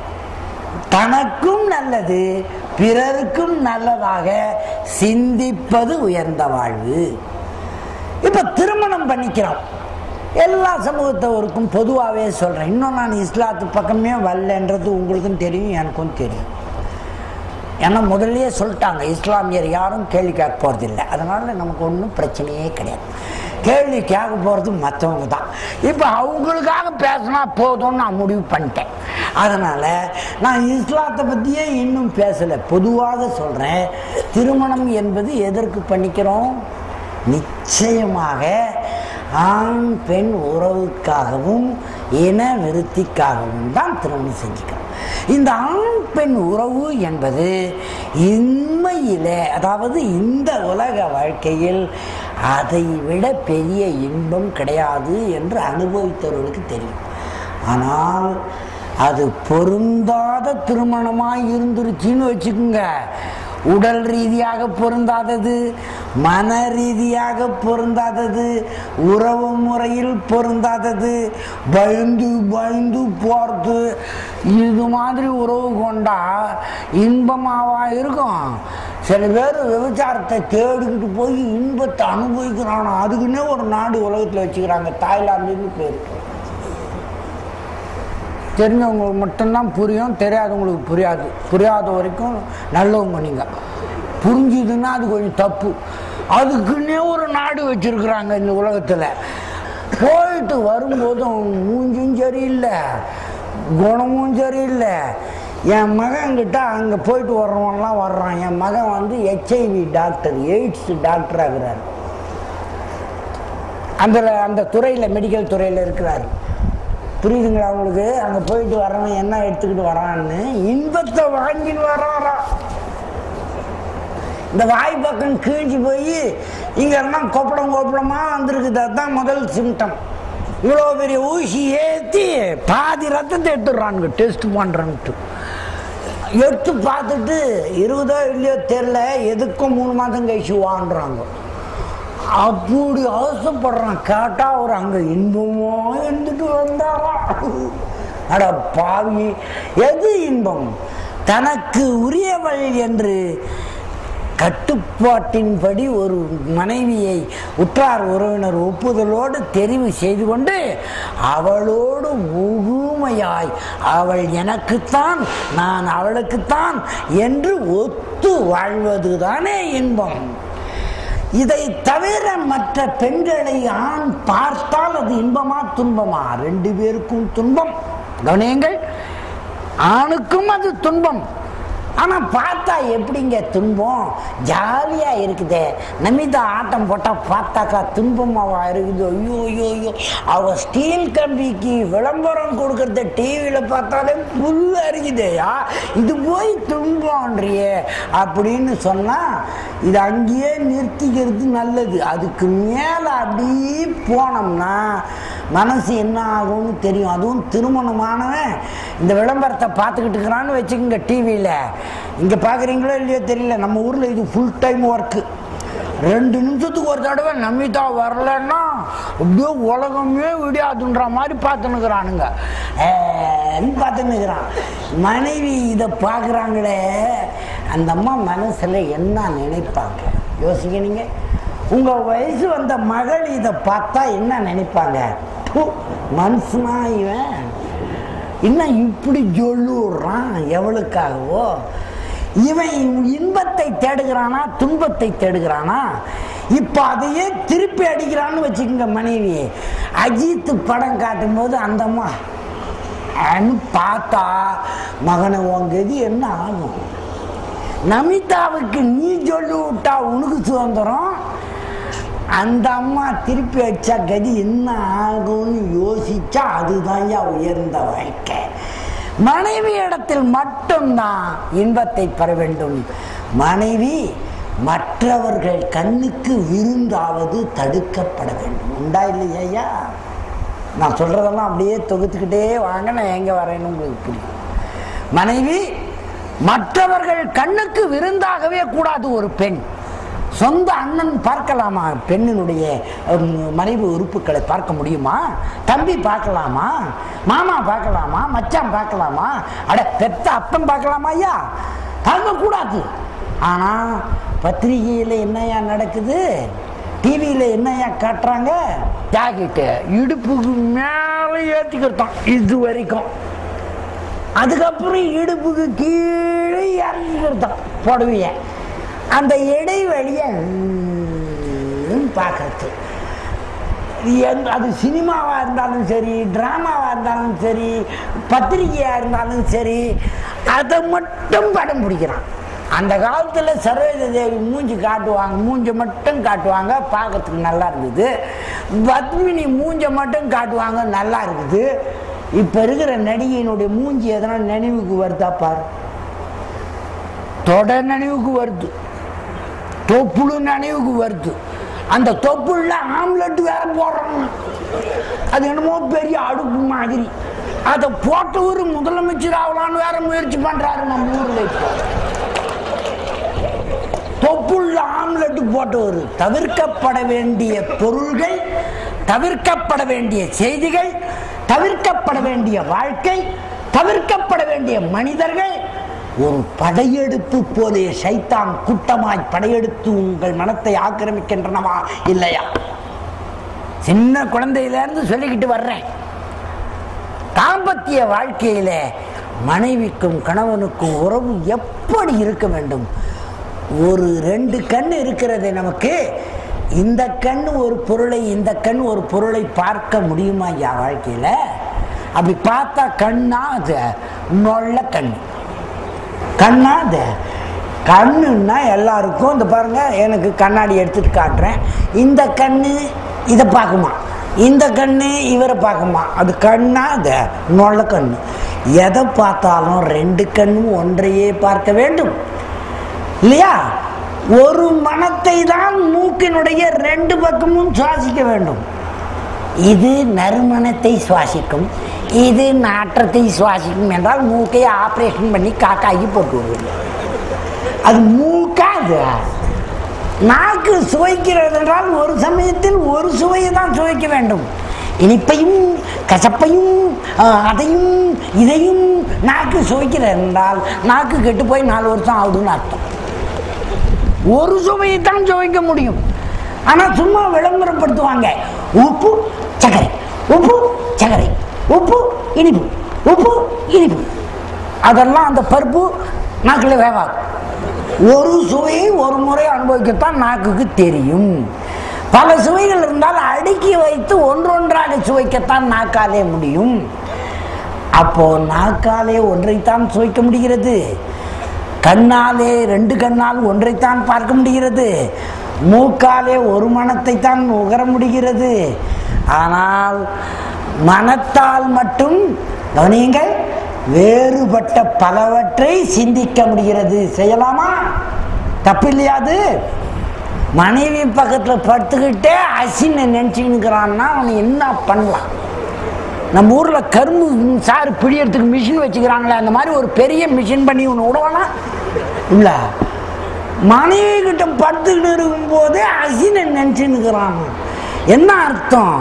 தனக்கும் நல்லது பிறருக்கும் நல்லதாக சிந்திப்பது உயர்ந்த வாழ்வு இப்ப திருமணம் பண்ணிக்கிறோம் எல்லா சமூகத்தவருக்கும் பொதுவாகவே சொல்றேன் இன்னும் நான் இஸ்லாத்து பக்கமே வரலன்றது உங்களுக்கும் தெரியும் எனக்கும் தெரியும் ஏன்னா முதல்லயே சொல்லிட்டாங்க இஸ்லாமியர் யாரும் கேள்வி கேட்க போகிறதில்லை அதனால நமக்கு ஒன்றும் பிரச்சனையே கிடையாது கேள்வி கேட்க போகிறது மற்றவங்க தான் இப்போ அவங்களுக்காக பேசினா போதும்னு நான் முடிவு பண்ணிட்டேன் அதனால் நான் இஸ்லாத்தை பற்றியே இன்னும் பேசலை பொதுவாக சொல்கிறேன் திருமணம் என்பது எதற்கு பண்ணிக்கிறோம் நிச்சயமாக ஆண் பெண் உறவுக்காகவும் இன விருத்திக்காகவும் தான் திருமணம் செஞ்சுக்கிறோம் இந்த ஆண் பெண் உறவு என்பது இன்மையிலே அதாவது இந்த உலக வாழ்க்கையில் அதை விட பெரிய இன்பம் கிடையாது என்று அனுபவித்தவர்களுக்கு தெரியும் ஆனால் அது பொருந்தாத திருமணமாக இருந்துருச்சுன்னு வச்சுக்கோங்க உடல் ரீதியாக பொருந்தாதது மன ரீதியாக பொருந்தாதது உறவு முறையில் பொருந்தாதது பயந்து பயந்து போகிறது இது மாதிரி உறவு கொண்டா இன்பமாவா இருக்கும் சில பேர் விபச்சாரத்தை தேடிக்கிட்டு போய் இன்பத்தை அனுபவிக்கிறானோ அதுக்குன்னே ஒரு நாடு உலகத்தில் வச்சுக்கிறாங்க தாய்லாந்துன்னு பேர் தெரிஞ்சவங்களுக்கு மட்டும்தான் புரியும் தெரியாதவங்களுக்கு புரியாது புரியாத வரைக்கும் நல்லவங்க நீங்கள் புரிஞ்சுதுன்னா அது கொஞ்சம் தப்பு அதுக்குன்னே ஒரு நாடு வச்சிருக்கிறாங்க இந்த உலகத்தில் போயிட்டு வரும்போதும் மூஞ்சும் சரியில்லை குணமும் சரியில்லை என் மகன்கிட்ட அங்கே போயிட்டு வர்றவன்லாம் வர்றான் என் மகன் வந்து ஹெச்ஐவி டாக்டர் எய்ட்ஸ் டாக்டர் ஆகிறார் அந்த அந்த துறையில் மெடிக்கல் துறையில் இருக்கிறார் புரியுதுங்களா உங்களுக்கு அங்கே போயிட்டு வரவன் என்ன எடுத்துக்கிட்டு வரான்னு இன்பத்தை வாங்கின்னு வராரா இந்த வாய் பக்கம் கிழிஞ்சு போய் இங்க எல்லாம் கொப்படம் கொப்படமா வந்திருக்குது அதுதான் முதல் சிம்டம் இவ்வளோ பெரிய ஊசி ஏற்றி பாதி ரத்தத்தை எடுத்துடுறானுங்க டெஸ்ட் பண்ணுறன்ட்டு எடுத்து பார்த்துட்டு இருபதோ இல்லையோ தெரில எதுக்கும் மூணு மாதம் கழிச்சு வாங்குறாங்க அப்படி அவசப்படுறான் கேட்டா அவர் அங்க இன்பமோ இருந்துட்டு வந்தாரா அட பாவி எது இன்பம் தனக்கு உரியவள் என்று கட்டுப்பாட்டின்படி ஒரு மனைவியை உற்றார் உறவினர் ஒப்புதலோடு தெரிவு செய்து கொண்டு அவளோடு முழுமையாய் அவள் எனக்குத்தான் நான் அவளுக்குத்தான் என்று ஒத்து வாழ்வதுதானே இன்பம் இதை தவிர மற்ற பெண்களை ஆண் பார்த்தால் அது இன்பமா துன்பமா ரெண்டு பேருக்கும் துன்பம் கவனியுங்கள் ஆணுக்கும் அது துன்பம் ஆனா பார்த்தா எப்படிங்க துன்பம் ஜாலியா இருக்குதே நமிதா ஆட்டம் போட்டா பார்த்தாக்கா துன்பமாவா இருக்குது ஐயோ ஐயோ ஐயோ அவ ஸ்டீல் கம்பிக்கு விளம்பரம் கொடுக்கறத டிவியில பார்த்தாலே புல்லா இருக்குதேயா இது போய் துன்பம்ன்றியே அப்படின்னு சொன்னா இது அங்கேயே நிறுத்திக்கிறது நல்லது அதுக்கு மேல அப்படியே போனோம்னா மனசு என்ன ஆகும்னு தெரியும் அதுவும் திருமணமானவன் இந்த விளம்பரத்தை பார்த்துக்கிட்டு இருக்கிறான்னு வச்சுக்கோங்க டிவியில் இங்கே பார்க்குறீங்களோ இல்லையோ தெரியல நம்ம ஊரில் இது ஃபுல் டைம் ஒர்க்கு ரெண்டு நிமிஷத்துக்கு ஒரு தடவை நமிதா வரலன்னா அப்படியே உலகமே விடியாதுன்ற மாதிரி பார்த்துன்னுக்குறானுங்க பார்த்துன்னுக்குறான் மனைவி இதை பார்க்குறாங்களே அந்த அம்மா மனசில் என்ன நினைப்பாங்க யோசிக்கிறீங்க உங்கள் வயசு வந்த மகள் இதை பார்த்தா என்ன நினைப்பாங்க ப்பு, மனுஷனா இவன் இன்னும் இப்படி சொல்லுறான் எவளுக்காகவோ இவன் இன்பத்தை தேடுகிறானா துன்பத்தை தேடுகிறானா இப்ப அதையே திருப்பி அடிக்கிறான்னு வச்சுக்கோங்க மனைவி அஜித் படம் காட்டும் போது அந்த அம்மா அன்னு பார்த்தா மகனை உன் கதி என்ன ஆகும் நமிதாவுக்கு நீ சொல்லி விட்டா உனக்கு சுதந்திரம் அந்த அம்மா திருப்பி வச்சா கதி என்ன ஆகும்னு யோசிச்சா அதுதான் உயர்ந்த வாழ்க்கை மனைவி இடத்தில் மட்டும்தான் இன்பத்தை பெற வேண்டும் மனைவி மற்றவர்கள் கண்ணுக்கு விருந்தாவது தடுக்கப்பட வேண்டும் உண்டா இல்லையா நான் சொல்றதெல்லாம் அப்படியே தொகுத்துக்கிட்டே வாங்க நான் எங்க வரேன்னு உங்களுக்கு புரியும் மனைவி மற்றவர்கள் கண்ணுக்கு விருந்தாகவே கூடாது ஒரு பெண் சொந்த அண்ணன் பார்க்கலாமா பெண்ணினுடைய உம், மனைவி உறுப்புகளை பார்க்க முடியுமா தம்பி பார்க்கலாமா மாமா பார்க்கலாமா மச்சான் பார்க்கலாமா அட பெத்த அப்பன் பார்க்கலாமா ஐயா பார்க்கக்கூடாது ஆனா பத்திரிகையில் என்னையா நடக்குது டிவியில் என்னையா காட்டுறாங்க ஜாக்கெட்டு இடுப்புக்கு மேலே ஏற்றிக்கிட்டான் இது வரைக்கும் அதுக்கப்புறம் இடுப்புக்கு கீழே இறங்கிக்கிட்டான் புடவைய அந்த இடைவெளியை பார்க்கறது எந்த அது சினிமாவாக இருந்தாலும் சரி ட்ராமாவாக இருந்தாலும் சரி பத்திரிகையாக இருந்தாலும் சரி அதை மட்டும் படம் பிடிக்கிறான் அந்த காலத்தில் சரோஜ தேவி மூஞ்சி காட்டுவாங்க மூஞ்சை மட்டும் காட்டுவாங்க பார்க்கறதுக்கு நல்லா இருந்தது பத்மினி மூஞ்சை மட்டும் காட்டுவாங்க நல்லா இருக்குது இப்போ இருக்கிற நடிகையினுடைய மூஞ்சி எதனா நினைவுக்கு வருதா பாரு தொட நினைவுக்கு வருது தொப்புளு நினைவுக்கு வருது அந்த தொப்புள்ள ஆம்லெட் வேற போடுறாங்க அது என்னமோ பெரிய அடுப்பு மாதிரி அதை போட்டவர் முதலமைச்சர் ஆகலான்னு வேற முயற்சி பண்றாரு நம்ம ஊர்ல இப்போ தொப்புள்ள ஆம்லெட் போட்டவர் தவிர்க்கப்பட வேண்டிய பொருள்கள் தவிர்க்கப்பட வேண்டிய செய்திகள் தவிர்க்கப்பட வேண்டிய வாழ்க்கை தவிர்க்கப்பட வேண்டிய மனிதர்கள் ஒரு படையெடுப்பு போலே சைத்தான் கூட்டமாய் படையெடுத்து உங்கள் மனத்தை ஆக்கிரமிக்கின்றனவா இல்லையா சின்ன குழந்தையில இருந்து சொல்லிக்கிட்டு வர்றேன் தாம்பத்திய வாழ்க்கையில மனைவிக்கும் கணவனுக்கும் உறவு எப்படி இருக்க வேண்டும் ஒரு ரெண்டு கண் இருக்கிறது நமக்கு இந்த கண் ஒரு பொருளை இந்த கண் ஒரு பொருளை பார்க்க முடியுமா ஐயா வாழ்க்கையில அப்படி பார்த்தா கண்ணா அது நொல்ல கண் கண்ணா அது கண்ணுன்னா எல்லாருக்கும் இந்த பாருங்க எனக்கு கண்ணாடி எடுத்துட்டு காட்டுறேன் இந்த கண்ணு இதை பார்க்குமா இந்த கண்ணு இவரை பார்க்குமா அது கண்ணா அது நொல்ல கண்ணு எதை பார்த்தாலும் ரெண்டு கண்ணும் ஒன்றையே பார்க்க வேண்டும் இல்லையா ஒரு மனத்தை தான் மூக்கினுடைய ரெண்டு பக்கமும் சுவாசிக்க வேண்டும் இது நறுமணத்தை சுவாசிக்கும் இது நாற்றத்தை சுவாசிக்கும் என்றால் மூக்கை ஆபரேஷன் பண்ணி காக்காக்கி போட்டு விடுவது அது மூக்காது நாக்கு சுவைக்கிறது என்றால் ஒரு சமயத்தில் ஒரு சுவையை தான் சுவைக்க வேண்டும் இனிப்பையும் கசப்பையும் ஆஹ், அதையும் இதையும் நாக்கு சுவைக்கிறது என்றால் நாக்கு கெட்டு போய் நாலு வருஷம் ஆகுதுன்னு அர்த்தம் ஒரு சுவையை தான் சுவைக்க முடியும் ஆனா சும்மா விளம்பரப்படுத்துவாங்க உப்பு சர்க்கரை உப்பு சர்க்கரை உப்பு இனிப்பு உப்பு இனிப்பு அதெல்லாம் அந்த பருப்பு நாக்கில் வேகாது ஒரு சுவையை ஒரு முறை அனுபவிக்கத்தான் நாக்குக்கு தெரியும் பல சுவைகள் இருந்தால் அடுக்கி வைத்து ஒன்றொன்றாக சுவைக்கத்தான் நாக்காலே முடியும் அப்போ நாக்காலே ஒன்றைத்தான் சுவைக்க முடிகிறது கண்ணாலே ரெண்டு கண்ணால் ஒன்றைத்தான் பார்க்க முடிகிறது மூக்காலே ஒரு மனத்தை தான் உகர முடிகிறது ஆனால் மனத்தால் மட்டும் கவனியுங்கள் வேறுபட்ட பலவற்றை சிந்திக்க முடிகிறது செய்யலாமா தப்பில்லையா அது மனைவி பக்கத்துல படுத்துக்கிட்டே அசின்னு நினைச்சுக்கிறான்னா அவனை என்ன பண்ணலாம் நம்ம ஊர்ல கரும்பு சாறு பிழியறதுக்கு மிஷின் வச்சுக்கிறாங்களே அந்த மாதிரி ஒரு பெரிய மிஷின் பண்ணி ஒன்று விடுவானா இல்ல மனைவி கிட்ட படுத்துக்கிட்டு இருக்கும்போதே அசினை நினைச்சுன்னுக்கிறான் என்ன அர்த்தம்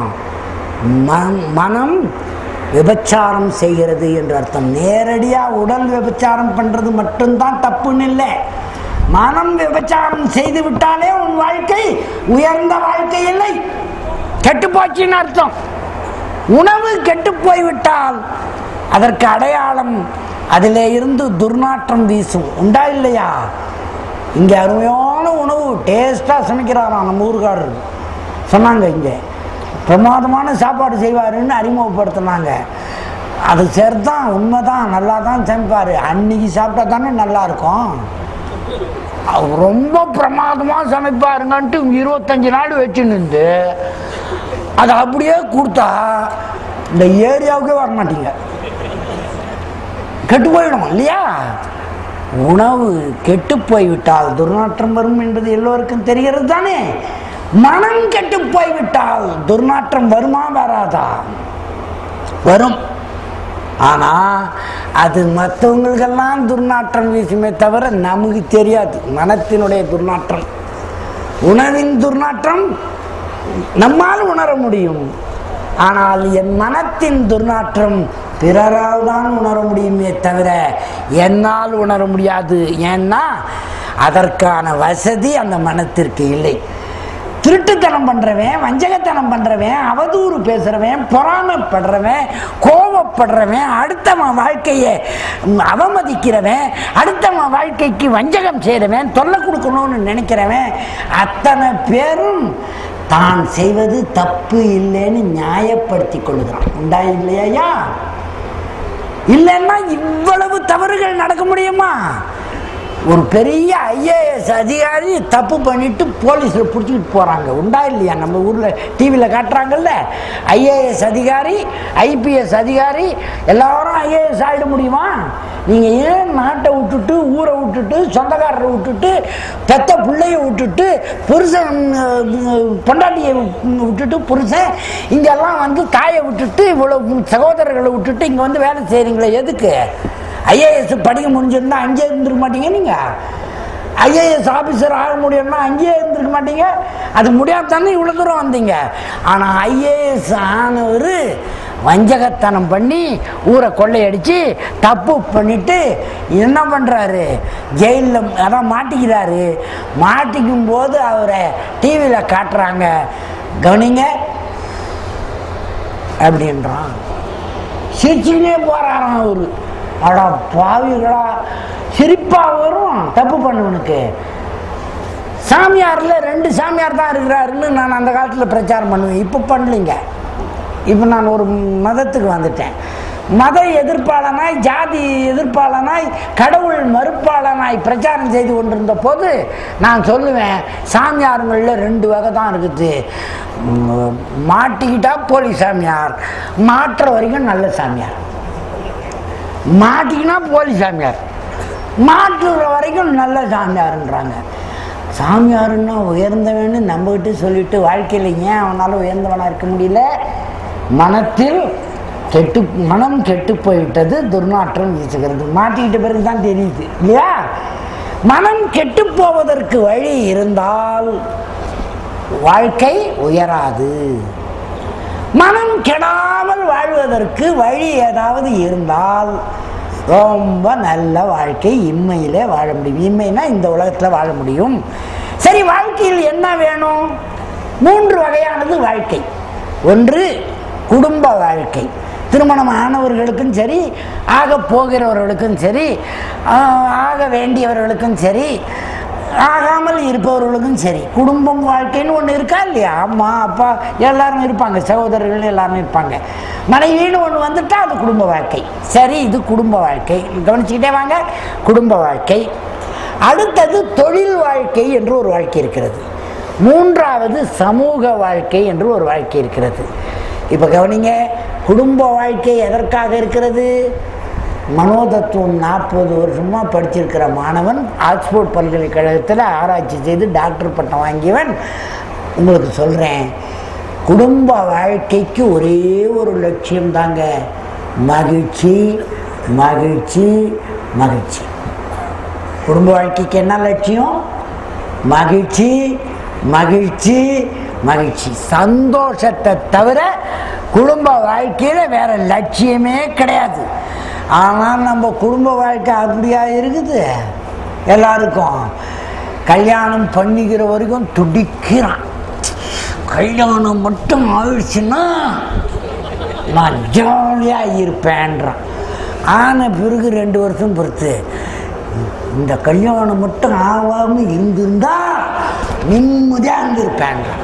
ம- மனம் விபச்சாரம் செய்கிறது என்று அர்த்தம் நேரடியா உடல் விபச்சாரம் பண்றது மட்டும்தான் தப்புன்னு இல்லை மனம் விபச்சாரம் செய்து விட்டாலே உன் வாழ்க்கை உயர்ந்த வாழ்க்கை இல்லை கெட்டு போச்சுன்னு அர்த்தம் உணவு கெட்டு போய்விட்டால் அதற்கு அடையாளம் அதிலே இருந்து துர்நாற்றம் வீசும் உண்டா இல்லையா இங்கே அருமையான உணவு டேஸ்ட்டாக சமைக்கிறாராம் நம்ம ஊருக்காரர் சொன்னாங்க இங்கே பிரமாதமான சாப்பாடு செய்வாருன்னு அறிமுகப்படுத்தினாங்க அது சரிதான் உண்மைதான் நல்லா தான் சமைப்பார் அன்னைக்கு சாப்பிட்டா தானே நல்லா இருக்கும் அவர் ரொம்ப பிரமாதமாக சமைப்பாருங்கன்ட்டு இருபத்தஞ்சு நாள் வச்சு நின்று அதை அப்படியே கொடுத்தா இந்த ஏரியாவுக்கே வர மாட்டீங்க கெட்டு போயிடும் இல்லையா உணவு கெட்டு போய்விட்டால் துர்நாற்றம் வரும் என்பது எல்லோருக்கும் தெரிகிறது தானே மனம் கெட்டு போய்விட்டால் துர்நாற்றம் வருமா வராதா வரும் ஆனா அது மற்றவங்களுக்கெல்லாம் துர்நாற்றம் வீசுமே தவிர நமக்கு தெரியாது மனத்தினுடைய துர்நாற்றம் உணவின் துர்நாற்றம் நம்மால் உணர முடியும் ஆனால் என் மனத்தின் துர்நாற்றம் பிறரால் தான் உணர முடியுமே தவிர என்னால் உணர முடியாது ஏன்னா அதற்கான வசதி அந்த மனத்திற்கு இல்லை திருட்டுத்தனம் பண்றவன் வஞ்சகத்தனம் பண்றவன் அவதூறு பேசுறவன் பொறாமைப்படுறவன் கோபப்படுறவன் அடுத்தவன் வாழ்க்கையை ம், அவமதிக்கிறவன் அடுத்தவன் வாழ்க்கைக்கு வஞ்சகம் செய்கிறவன் தொல்லை கொடுக்கணும்னு நினைக்கிறவன் அத்தனை பேரும் தான் செய்வது தப்பு இல்லைன்னு நியாயப்படுத்தி கொள்ளுகிறான் உண்டா இல்லையா இல்லைன்னா இவ்வளவு தவறுகள் நடக்க முடியுமா ஒரு பெரிய ஐஏஎஸ் அதிகாரி தப்பு பண்ணிட்டு போலீஸில் பிடிச்சிக்கிட்டு போகிறாங்க உண்டா இல்லையா நம்ம ஊரில் டிவியில் காட்டுறாங்கல்ல ஐஏஎஸ் அதிகாரி ஐபிஎஸ் அதிகாரி எல்லாரும் ஐஏஎஸ் ஆகிட முடியுமா நீங்கள் ஏன் நாட்டை விட்டுட்டு ஊரை விட்டுட்டு சொந்தக்காரரை விட்டுட்டு பெத்த பிள்ளைய விட்டுட்டு புருஷன் அஹ், பொண்டாட்டியை விட்டுட்டு புருஷன் இங்கெல்லாம் வந்து தாயை விட்டுட்டு இவ்வளோ சகோதரர்களை விட்டுட்டு இங்கே வந்து வேலை செய்கிறீங்களே எதுக்கு ஐஏஎஸ் படிக்க முடிஞ்சிருந்தா அங்கேயே இருந்திருக்க மாட்டீங்க நீங்கள் ஐஏஎஸ் ஆஃபீஸர் ஆக முடியும்னா அங்கேயே இருந்திருக்க மாட்டீங்க அது முடியாம தானே இவ்வளோ தூரம் வந்தீங்க ஆனால் ஐஏஎஸ் ஆனவர் வஞ்சகத்தனம் பண்ணி ஊரை கொள்ளையடிச்சு தப்பு பண்ணிட்டு என்ன பண்ணுறாரு ஜெயிலில் அதான் மாட்டிக்கிறாரு மாட்டிக்கும் போது அவரை டிவியில் காட்டுறாங்க கவனிங்க அப்படின்றான் சிரிச்சுக்கினே போறாராம் அவரு அடா பாவிகளா சிரிப்பா வரும் தப்பு பண்ணவனுக்கு சாமியார்ல ரெண்டு சாமியார் தான் இருக்கிறாருன்னு நான் அந்த காலத்தில் பிரச்சாரம் பண்ணுவேன் இப்போ பண்ணலைங்க இப்போ நான் ஒரு மதத்துக்கு வந்துட்டேன் மத எதிர்ப்பாளனாய் ஜாதி எதிர்ப்பாளனாய் கடவுள் மறுப்பாளனாய் பிரச்சாரம் செய்து கொண்டிருந்த போது நான் சொல்லுவேன் சாமியாருங்களில் ரெண்டு வகை தான் இருக்குது ம், மாட்டிக்கிட்டா போலி சாமியார் மாற்ற வரைக்கும் நல்ல சாமியார் மாட்டிக்கினா போலி சாமியார் மாற்றுற வரைக்கும் நல்ல சாமியாருன்றாங்க சாமியாருன்னா உயர்ந்தவன்னு நம்பிக்கிட்டு சொல்லிட்டு வாழ்க்கையில் ஏன் அவனால் உயர்ந்தவனாக இருக்க முடியல மனத்தில் கெட்டு மனம் கெட்டு போய்விட்டது துர்நாற்றம் வீசுகிறது மாட்டிக்கிட்ட பிறகு தான் தெரியுது இல்லையா மனம் கெட்டு போவதற்கு வழி இருந்தால் வாழ்க்கை உயராது மனம் கெடாமல் வாழ்வதற்கு வழி ஏதாவது இருந்தால் ரொம்ப நல்ல வாழ்க்கை இம்மையிலே வாழ முடியும் இம்மைனா இந்த உலகத்தில் வாழ முடியும் சரி வாழ்க்கையில் என்ன வேணும் மூன்று வகையானது வாழ்க்கை ஒன்று குடும்ப வாழ்க்கை திருமணம் ஆனவர்களுக்கும் சரி ஆக போகிறவர்களுக்கும் சரி ஆஹ், ஆக வேண்டியவர்களுக்கும் சரி ஆகாமல் இருப்பவர்களுக்கும் சரி குடும்பம் வாழ்க்கைன்னு ஒன்று இருக்கா இல்லையா அம்மா அப்பா எல்லாரும் இருப்பாங்க சகோதரர்கள் எல்லாரும் இருப்பாங்க மனைவின்னு ஒன்று வந்துட்டா அது குடும்ப வாழ்க்கை சரி இது குடும்ப வாழ்க்கை கவனிச்சுக்கிட்டே வாங்க குடும்ப வாழ்க்கை அடுத்தது தொழில் வாழ்க்கை என்று ஒரு வாழ்க்கை இருக்கிறது மூன்றாவது சமூக வாழ்க்கை என்று ஒரு வாழ்க்கை இருக்கிறது இப்போ கவனிங்க குடும்ப வாழ்க்கை எதற்காக இருக்கிறது மனோதத்துவம் நாற்பது வருஷமாக படிச்சிருக்கிற மாணவன் ஆக்ஸ்போர்ட் பல்கலைக்கழகத்தில் ஆராய்ச்சி செய்து டாக்டர் பட்டம் வாங்கியவன் உங்களுக்கு சொல்கிறேன் குடும்ப வாழ்க்கைக்கு ஒரே ஒரு லட்சியம் தாங்க மகிழ்ச்சி மகிழ்ச்சி மகிழ்ச்சி குடும்ப வாழ்க்கைக்கு என்ன லட்சியம் மகிழ்ச்சி மகிழ்ச்சி மகிழ்ச்சி சந்தோஷத்தை தவிர குடும்ப வாழ்க்கையில வேற லட்சியமே கிடையாது ஆனால் நம்ம குடும்ப வாழ்க்கை அப்படியா இருக்குது எல்லாருக்கும் கல்யாணம் பண்ணிக்கிற வரைக்கும் துடிக்கிறான் கல்யாணம் மட்டும் ஆயிடுச்சுன்னா நான் ஜாலியாக இருப்பேன்றான் ஆன பிறகு ரெண்டு வருஷம் பொறுத்து இந்த கல்யாணம் மட்டும் ஆகாமல் இருந்திருந்தா நிம்மதியாக இருந்திருப்பேன்றான்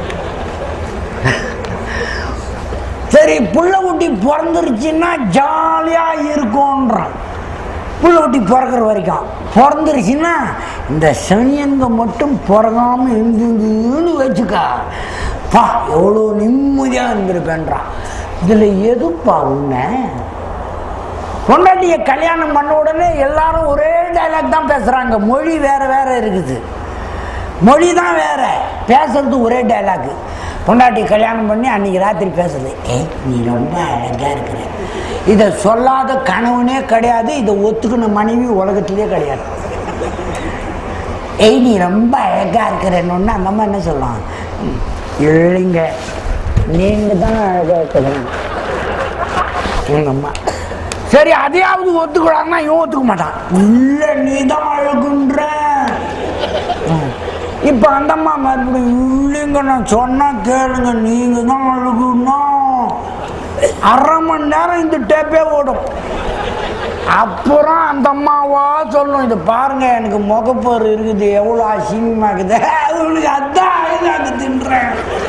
சரி புள்ள குட்டி பிறந்துருச்சுன்னா ஜாலியாக இருக்கும்ன்றான் புள்ள குட்டி பிறக்கிற வரைக்கும் பிறந்துருச்சுன்னா இந்த சனியங்க மட்டும் பிறகாம இருந்துன்னு வச்சுக்கா பா எவ்வளோ நிம்மதியாக இருந்திருப்பேன்றான் இதில் எதுப்பா உன்னை பொண்டாட்டியை கல்யாணம் பண்ண உடனே எல்லாரும் ஒரே டைலாக் தான் பேசுகிறாங்க மொழி வேற வேற இருக்குது மொழி தான் வேற பேசுறது ஒரே டைலாக் பொண்டாட்டி கல்யாணம் பண்ணி அன்னைக்கு ராத்திரி பேசுறது ஏய் நீ ரொம்ப அழகா இருக்கிற இதை சொல்லாத கணவனே கிடையாது இதை ஒத்துக்கின மனைவி உலகத்திலே கிடையாது ஏய் நீ ரொம்ப அழகா இருக்கிறன்னு அந்த அம்மா என்ன சொல்லலாம் "ம், இல்லைங்க நீங்க தான் அழகா இருக்கிறீங்க உங்க அம்மா சரி அதையாவது ஒத்துக்கிறாங்கன்னா இவன் ஒத்துக்க மாட்டான் இல்ல நீ தான் அழகுன்ற ம். இப்ப அந்த அம்மா மறுபடியும் இல்லைங்க நான் சொன்னா கேளுங்க நீங்க தான் அழகுன்னா அரை மணி நேரம் இந்த டேப்பே ஓடும் அப்புறம் அந்த அம்மாவா சொல்லும் இது பாருங்க எனக்கு முகப்பொரு இருக்குது எவ்வளோ அசிங்கமா இருக்குது அவனுக்கு அதான் அழகாக தின்றேன்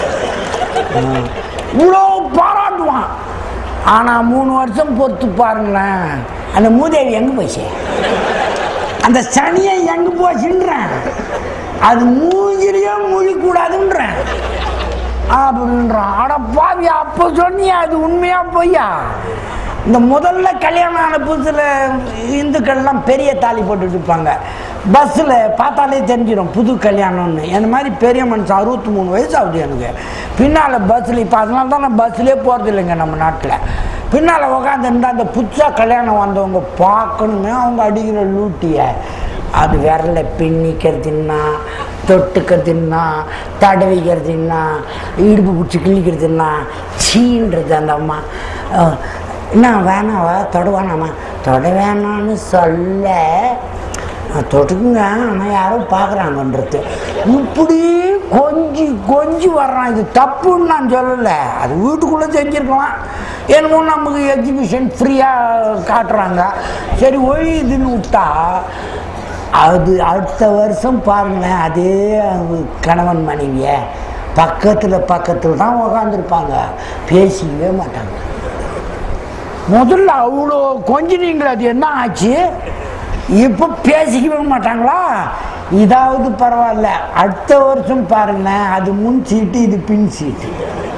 இவ்வளோ பாராட்டுவான் ஆனா மூணு வருஷம் பொறுத்து பாருங்களேன் அந்த மூதேவி எங்க போச்சு அந்த சனியை எங்க போச்சுன்றேன் அது மூஞ்சிலேயே முழிக்கூடாதுன்றேன் அப்படின்றான் அட பாவி அப்போ சொன்னியா அது உண்மையா பொய்யா இந்த முதல்ல கல்யாணம் ஆன புதுசில் இந்துக்கள்லாம் பெரிய தாலி போட்டுட்டு இருப்பாங்க பஸ்ஸில் பார்த்தாலே தெரிஞ்சிடும் புது கல்யாணம்னு அந்த மாதிரி பெரிய மனுஷன் அறுபத்தி மூணு வயசு ஆகுது எனக்கு பின்னால் பஸ்ஸில் இப்போ அதனால தான் நான் பஸ்லேயே போகிறது இல்லைங்க நம்ம நாட்டில் பின்னால் உட்காந்துருந்தா அந்த புதுசாக கல்யாணம் வந்தவங்க பார்க்கணுமே அவங்க அடிக்கிற லூட்டியை அது விரல பின்னிக்கிறதுன்னா தொட்டுக்கிறதுன்னா தடவிக்கிறதுன்னா இடுப்பு பிடிச்சி கிழிக்கிறதுன்னா சீன்றது அந்த அம்மா அஹ், என்ன வேணாவா தொட வேணாமா தொட வேணான்னு சொல்ல அஹ், தொட்டுக்குங்க ஆனால் யாரோ பார்க்குறாங்கன்றது இப்படி கொஞ்சி கொஞ்சி வர்றான் இது தப்புன்னு நான் சொல்லலை அது வீட்டுக்குள்ளே செஞ்சுருக்கலாம் என்னமோ நமக்கு எக்ஸிபிஷன் ஃப்ரீயாக காட்டுறாங்க சரி ஒழியுதுன்னு விட்டா அது அடுத்த வருஷம் பாருங்களேன் அதே அவங்க கணவன் மனைவிய பக்கத்தில் பக்கத்தில் தான் உக்காந்துருப்பாங்க பேசிக்கவே மாட்டாங்க முதல்ல அவ்வளோ கொஞ்சினீங்களே அது என்ன ஆச்சு இப்போ பேசிக்கவே மாட்டாங்களா இதாவது பரவாயில்ல அடுத்த வருஷம் பாருங்களேன் அது முன் சீட்டு இது பின் சீட்டு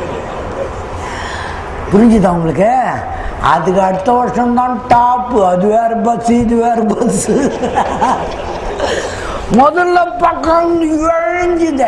புரிஞ்சுதா உங்களுக்கு அதுக்கு அடுத்த வருஷம் தான் டாப்பு அது வேற பஸ் இது வேற பஸ் முதல்ல பக்கம் இழஞ்சுத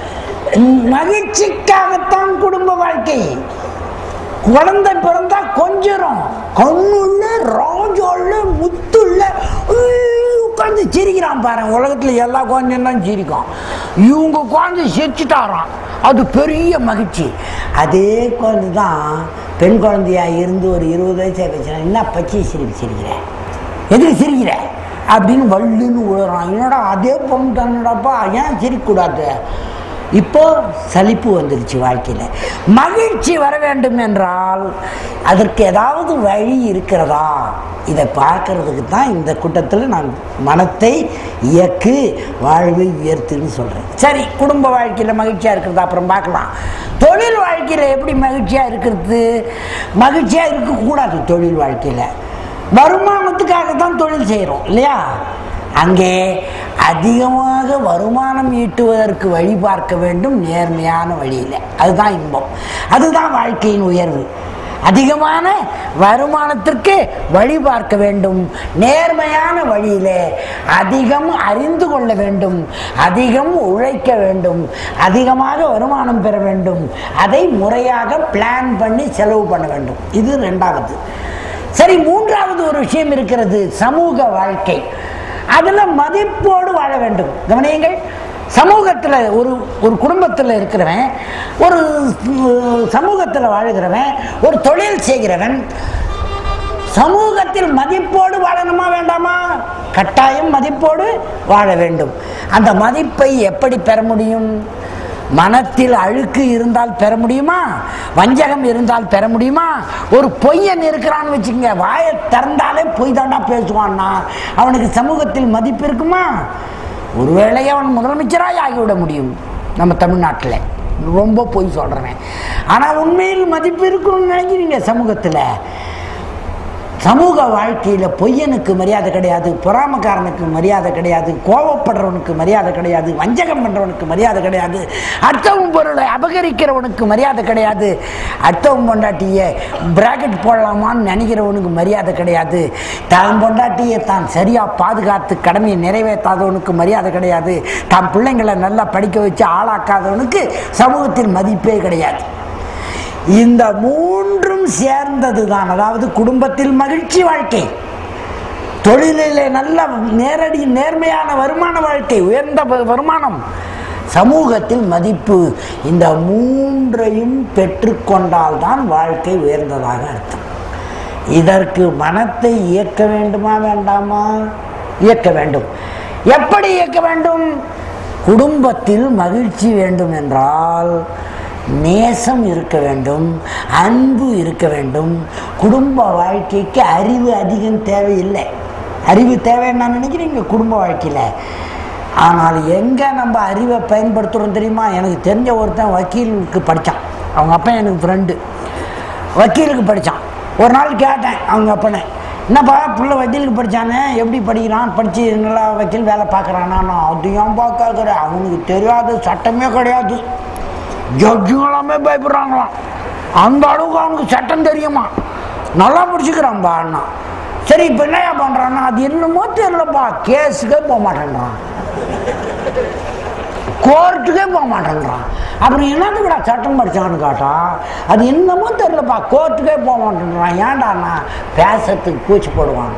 மகிழ்ச்சிக்காகத்தான் குடும்ப வாழ்க்கை குழந்தை பிறந்தா கொஞ்சம் கண்ணுள்ள ராஜோள்ள முத்துள்ள உட்காந்து சிரிக்கிறான் பாரு உலகத்துல எல்லா குழந்தையும் தான் சிரிக்கும் இவங்க குழந்தை சிரிச்சுட்டாராம் அது பெரிய மகிழ்ச்சி அதே குழந்தை தான் பெண் குழந்தையா இருந்து ஒரு இருபது வயசு ஆகிடுச்சுன்னா என்ன பச்சை சிரிப்பு சிரிக்கிற எதுக்கு சிரிக்கிற அப்படின்னு வள்ளுன்னு விழுறான் என்னடா அதே பொண்ணு தானடாப்பா ஏன் சிரிக்கக்கூடாது இப்போ சலிப்பு வந்துருச்சு வாழ்க்கையில் மகிழ்ச்சி வர வேண்டும் என்றால் அதற்கு ஏதாவது வழி இருக்கிறதா இதை பார்க்கறதுக்கு தான் இந்த கூட்டத்தில் நான் மனத்தை இயக்கு வாழ்வை உயர்த்துன்னு சொல்கிறேன் சரி குடும்ப வாழ்க்கையில் மகிழ்ச்சியாக இருக்கிறது அப்புறம் பார்க்கலாம் தொழில் வாழ்க்கையில் எப்படி மகிழ்ச்சியாக இருக்கிறது மகிழ்ச்சியாக இருக்கக்கூடாது தொழில் வாழ்க்கையில் வருமானத்துக்காக தான் தொழில் செய்கிறோம் இல்லையா அங்கே அதிகமாக வருமானம் ஈட்டுவதற்கு வழி பார்க்க வேண்டும் நேர்மையான வழியில் அதுதான் இன்பம் அதுதான் வாழ்க்கையின் உயர்வு அதிகமான வருமானத்திற்கு வழி பார்க்க வேண்டும் நேர்மையான வழியிலே அதிகம் அறிந்து கொள்ள வேண்டும் அதிகம் உழைக்க வேண்டும் அதிகமாக வருமானம் பெற வேண்டும் அதை முறையாக பிளான் பண்ணி செலவு பண்ண வேண்டும் இது ரெண்டாவது சரி மூன்றாவது ஒரு விஷயம் இருக்கிறது சமூக வாழ்க்கை அதுல மதிப்போடு வாழ வேண்டும் கவனியுங்கள் சமூகத்தில் ஒரு ஒரு குடும்பத்தில் இருக்கிறவன் ஒரு சமூகத்தில் வாழுகிறவன் ஒரு தொழில் செய்கிறவன் சமூகத்தில் மதிப்போடு வாழணுமா வேண்டாமா கட்டாயம் மதிப்போடு வாழ வேண்டும் அந்த மதிப்பை எப்படி பெற முடியும் மனத்தில் அழுக்கு இருந்தால் பெற முடியுமா வஞ்சகம் இருந்தால் பெற முடியுமா ஒரு பொய்யன் இருக்கிறான்னு வச்சுக்கங்க வாயை திறந்தாலே பொய் தாண்டா பேசுவான்னா அவனுக்கு சமூகத்தில் மதிப்பு இருக்குமா ஒருவேளை அவன் முதலமைச்சராக ஆகிவிட முடியும் நம்ம தமிழ்நாட்டில் ரொம்ப பொய் சொல்கிறவன் ஆனால் உண்மையில் மதிப்பு இருக்குன்னு நினைக்கிறீங்க சமூகத்தில் சமூக வாழ்க்கையில் பொய்யனுக்கு மரியாதை கிடையாது பொறாமக்காரனுக்கு மரியாதை கிடையாது கோபப்படுறவனுக்கு மரியாதை கிடையாது வஞ்சகம் பண்ணுறவனுக்கு மரியாதை கிடையாது அடுத்தவன் பொருளை அபகரிக்கிறவனுக்கு மரியாதை கிடையாது அடுத்தவன் பொண்டாட்டியை பிராக்கெட் போடலாமான்னு நினைக்கிறவனுக்கு மரியாதை கிடையாது தான் பொண்டாட்டியை தான் சரியாக பாதுகாத்து கடமையை நிறைவேற்றாதவனுக்கு மரியாதை கிடையாது தான் பிள்ளைங்களை நல்லா படிக்க வச்சு ஆளாக்காதவனுக்கு சமூகத்தில் மதிப்பே கிடையாது இந்த மூன்றும் சேர்ந்தது தான் அதாவது குடும்பத்தில் மகிழ்ச்சி வாழ்க்கை தொழிலிலே நல்ல நேரடி நேர்மையான வருமான வாழ்க்கை உயர்ந்த வ- வருமானம் சமூகத்தில் மதிப்பு இந்த மூன்றையும் பெற்றுக்கொண்டால்தான் வாழ்க்கை உயர்ந்ததாக அர்த்தம் இதற்கு மனத்தை இயக்க வேண்டுமா வேண்டாமா இயக்க வேண்டும் எப்படி இயக்க வேண்டும் குடும்பத்தில் மகிழ்ச்சி வேண்டும் என்றால் நேசம் இருக்க வேண்டும் அன்பு இருக்க வேண்டும் குடும்ப வாழ்க்கைக்கு அறிவு அதிகம் தேவையில்லை அறிவு தேவைன்னு நான் நினைக்கிறீங்க குடும்ப வாழ்க்கையில் ஆனால் எங்கே நம்ம அறிவை பயன்படுத்துகிறோம் தெரியுமா எனக்கு தெரிஞ்ச ஒருத்தன் வக்கீலுக்கு படித்தான் அவங்க அப்பா எனக்கு ஃப்ரெண்டு வக்கீலுக்கு படித்தான் ஒரு நாள் கேட்டேன் அவங்க அப்பனை என்னப்பா புள்ள வக்கீலுக்கு படித்தானே எப்படி படிக்கிறான் படித்து நல்லா வக்கீல் வேலை பார்க்குறானா நான் அது ஏன்பா கேட்குறேன் அவனுக்கு தெரியாது சட்டமே கிடையாது ஜட்ஜுங்களாமே பயப்படுறாங்களாம் அந்த அளவுக்கு அவனுக்கு சட்டம் தெரியுமா நல்லா பிடிச்சிக்கிறான்பா அண்ணா சரி இப்போ என்னையா பண்ணுறான்னா அது என்னமோ தெரியலப்பா கேஸுக்கே போக மாட்டேன்றான் கோர்ட்டுக்கே போக மாட்டேன்றான் அப்புறம் என்னதுக்குடா சட்டம் படிச்சான்னு கேட்டா அது என்னமோ தெரியலப்பா கோர்ட்டுக்கே போக மாட்டேன்றான் ஏன்டாண்ணா பேசுறதுக்கு பூச்சி போடுவான்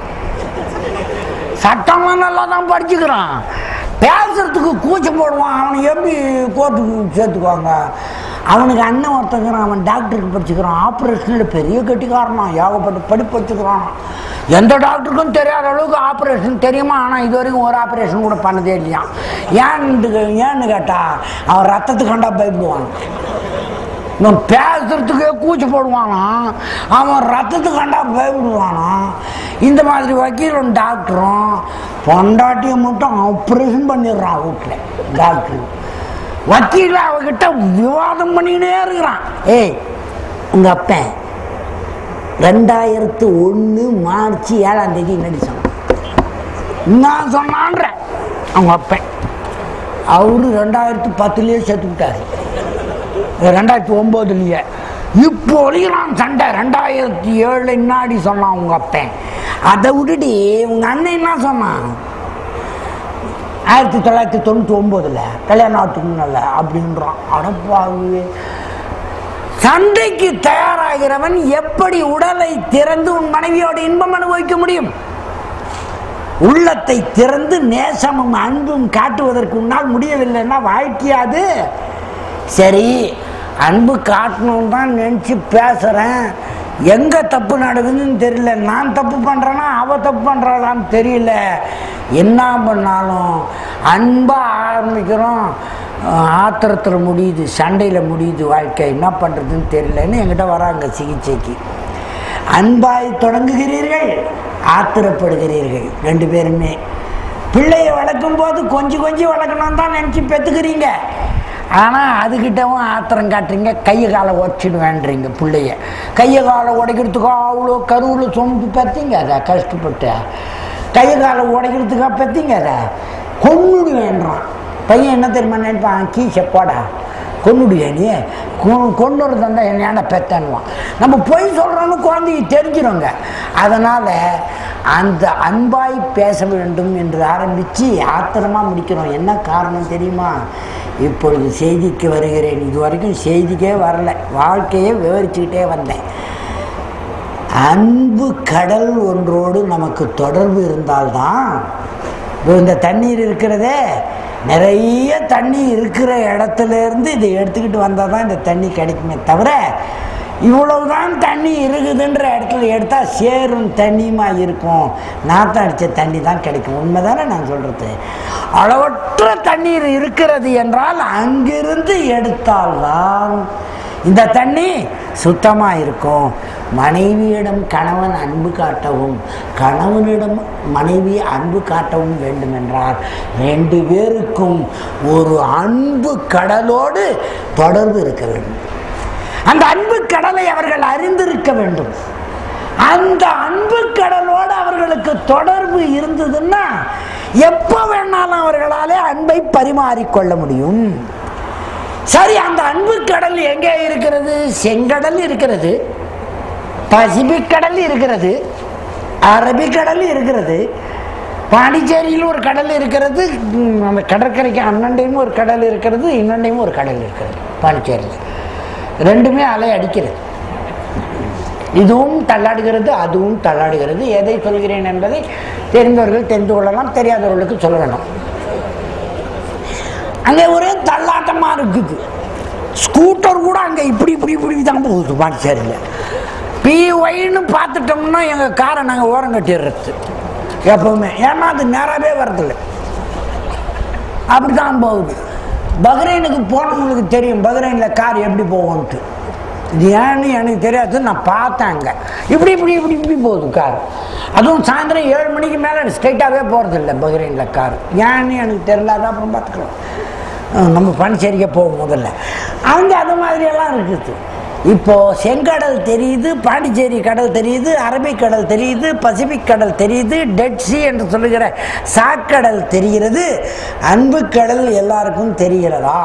சட்டம்லாம் நல்லா தான் படிச்சுக்கிறான் பேசுறதுக்கு கூச்ச போடுவான் அவனை எப்படி கோர்ட்டுக்கு சேர்த்துக்குவாங்க அவனுக்கு அண்ணன் ஒருத்தங்கிறான் அவன் டாக்டருக்கு படிச்சுக்கிறான் ஆப்ரேஷனில் பெரிய கட்டிக்காரனா ஏகப்பட்ட படிப்பு படிச்சுக்கிறான் எந்த டாக்டருக்கும் தெரியாத அளவுக்கு ஆப்ரேஷன் தெரியுமா ஆனால் இது வரைக்கும் ஒரு ஆப்ரேஷன் கூட பண்ணதே இல்லையா ஏன்னு ஏன்னு கேட்டா அவன் ரத்தத்துக்கு கண்டா பயப்படுவான் இவன் பேசுறதுக்கே கூச்சி போடுவானா அவன் ரத்தத்துக்கு கண்டா பயப்படுவானா இந்த மாதிரி வக்கீலும் டாக்டரும் பொண்டாட்டியை மட்டும் ஆப்ரேஷன் பண்ணிடுறான் வீட்டில் டாக்டர் வக்கீல் அவகிட்ட விவாதம் பண்ணிக்கிட்டே இருக்கிறான் ஏய் உங்க அப்பன் ரெண்டாயிரத்து ஒன்று மார்ச் ஏழாம் தேதி என்னடி சொன்னான் நான் சொன்னான்ற அவங்க அப்பன் அவரு ரெண்டாயிரத்து பத்துலேயே செத்து விட்டாரு ரெண்டாயிரத்தி ஒம்போதுலேயே இப்போ ஒழிகிறான் சண்டை ரெண்டாயிரத்தி ஏழு முன்னாடி சொன்னான் உங்க அப்பன் அதை விட்டுட்டு உங்க அண்ணன் என்ன சொன்னான் ஆயிரத்தி தொள்ளாயிரத்தி தொண்ணூற்றி ஒம்போதில் கல்யாணம் ஆகிறதுக்கு முன்னால அப்படின்றான் அடப்பாவே சண்டைக்கு தயாராகிறவன் எப்படி உடலை திறந்து உன் மனைவியோட இன்பம் அனுபவிக்க முடியும் உள்ளத்தை திறந்து நேசமும் அன்பும் காட்டுவதற்கு உன்னால் முடியவில்லைன்னா வாழ்க்கையாது சரி அன்பு காட்டணும் தான் நினச்சி பேசுகிறேன் எங்கே தப்பு நடக்குதுன்னு தெரியல நான் தப்பு பண்ணுறேன்னா அவ தப்பு பண்ணுறாளான்னு தெரியல என்ன பண்ணாலும் அன்பாக ஆரம்பிக்கிறோம் ஆத்திரத்தில் முடியுது சண்டையில் முடியுது வாழ்க்கை என்ன பண்ணுறதுன்னு தெரியலன்னு என்கிட்ட வராங்க சிகிச்சைக்கு அன்பாய் தொடங்குகிறீர்கள் ஆத்திரப்படுகிறீர்கள் ரெண்டு பேருமே பிள்ளையை வளர்க்கும் போது கொஞ்சம் கொஞ்சம் வளர்க்கணும் தான் நினச்சி பெற்றுக்கிறீங்க ஆனால் அதுக்கிட்டவும் ஆத்திரம் காட்டுறீங்க கையை காலை உடச்சிடுவேன்றீங்க பிள்ளைய கையை காலை உடைக்கிறதுக்கோ அவ்வளோ கருவில் சுமந்து பெற்றீங்க அதை கஷ்டப்பட்டு கையை காலை உடைக்கிறதுக்கா பெற்றீங்க அதை கொன்னுடுவேன்றான் பையன் என்ன தெரியுமா நினைப்பான் கீசை போடா கொன்னுடுவியா நீ கொ- கொண்டு வரதா என்ன பெத்தன்னுவான் நம்ம பொய் சொல்கிறோன்னு குழந்தைக்கு தெரிஞ்சிடுங்க அதனால் அந்த அன்பாய் பேச வேண்டும் என்று ஆரம்பித்து ஆத்திரமாக முடிக்கிறோம் என்ன காரணம் தெரியுமா இப்பொழுது செய்திக்கு வருகிறேன் இது வரைக்கும் செய்திக்கே வரல வாழ்க்கையை விவரிச்சுக்கிட்டே வந்தேன் அன்பு கடல் ஒன்றோடு நமக்கு தொடர்பு இருந்தால்தான் இதோ இந்த தண்ணீர் இருக்கிறதே நிறைய தண்ணி இருக்கிற இடத்துல இருந்து இதை எடுத்துக்கிட்டு வந்தால் தான் இந்த தண்ணி கிடைக்குமே தவிர இவ்வளவுதான் தண்ணி இருக்குதுன்ற இடத்துல எடுத்தால் சேரும் தண்ணியுமா இருக்கும் நாத்தம் அடித்த தண்ணி தான் கிடைக்கும் உண்மைதானே நான் சொல்கிறது அளவற்ற தண்ணீர் இருக்கிறது என்றால் அங்கிருந்து எடுத்தால்தான் இந்த தண்ணி சுத்தமாக இருக்கும் மனைவியிடம் கணவன் அன்பு காட்டவும் கணவனிடம் மனைவி அன்பு காட்டவும் வேண்டுமென்றால் ரெண்டு பேருக்கும் ஒரு அன்பு கடலோடு தொடர்பு இருக்க வேண்டும் அந்த அன்பு கடலை அவர்கள் அறிந்திருக்க வேண்டும் அந்த அன்பு கடலோடு அவர்களுக்கு தொடர்பு இருந்ததுன்னா எப்போ வேணாலும் அவர்களாலே அன்பை பரிமாறிக்கொள்ள முடியும் சரி அந்த அன்பு கடல் எங்கே இருக்கிறது செங்கடல் இருக்கிறது பசிபிக் கடல் இருக்கிறது அரபிக்கடல் இருக்கிறது பாண்டிச்சேரியில் ஒரு கடல் இருக்கிறது ம், அந்த கடற்கரைக்கு அண்ணண்டையும் ஒரு கடல் இருக்கிறது இன்னண்டையும் ஒரு கடல் இருக்கிறது பாண்டிச்சேரியில் ரெண்டுமே அலை அடிக்கிறது இதுவும் தள்ளாடுகிறது அதுவும் தள்ளாடுகிறது எதை சொல்கிறேன் என்பதை தெரிந்தவர்கள் தெரிந்து கொள்ளலாம் தெரியாதவர்களுக்கு சொல்ல வேண்டாம் அங்கே ஒரே தள்ளாட்டமா இருக்குது ஸ்கூட்டர் கூட அங்கே இப்படி இப்படி இப்படி தான் போகுது பாண்டிச்சேரியில் பிஒய்னு பார்த்துட்டோம்னா எங்கள் காரை நாங்கள் ஓரம் கட்டிடுறது எப்பவுமே ஏன்னா அது நேராகவே வரதில்லை அப்படி தான் போகுது பஹ்ரைனுக்கு போனவங்களுக்கு தெரியும் பஹ்ரைனில் கார் எப்படி போகும்ன்ட்டு இது ஏன்னு எனக்கு தெரியாது நான் பார்த்தேன் அங்கே இப்படி இப்படி இப்படி இப்படி போகுது கார் அதுவும் சாயந்தரம் ஏழு மணிக்கு மேலே ஸ்ட்ரைட்டாகவே போகிறதில்ல பஹ்ரைனில் கார் ஏன்னு எனக்கு தெரியல அதான் அப்புறம் பார்த்துக்கலாம் அஹ் நம்ம பாண்டிச்சேரிக்கே போகும் முதல்ல அங்கே அது மாதிரியெல்லாம் இருக்குது இப்போ செங்கடல் தெரியுது பாண்டிச்சேரி கடல் தெரியுது அரபிக்கடல் தெரியுது பசிபிக் கடல் தெரியுது டெட் சி என்று சொல்லுகிற சாக்கடல் தெரிகிறது அன்பு கடல் எல்லாருக்கும் தெரிகிறதா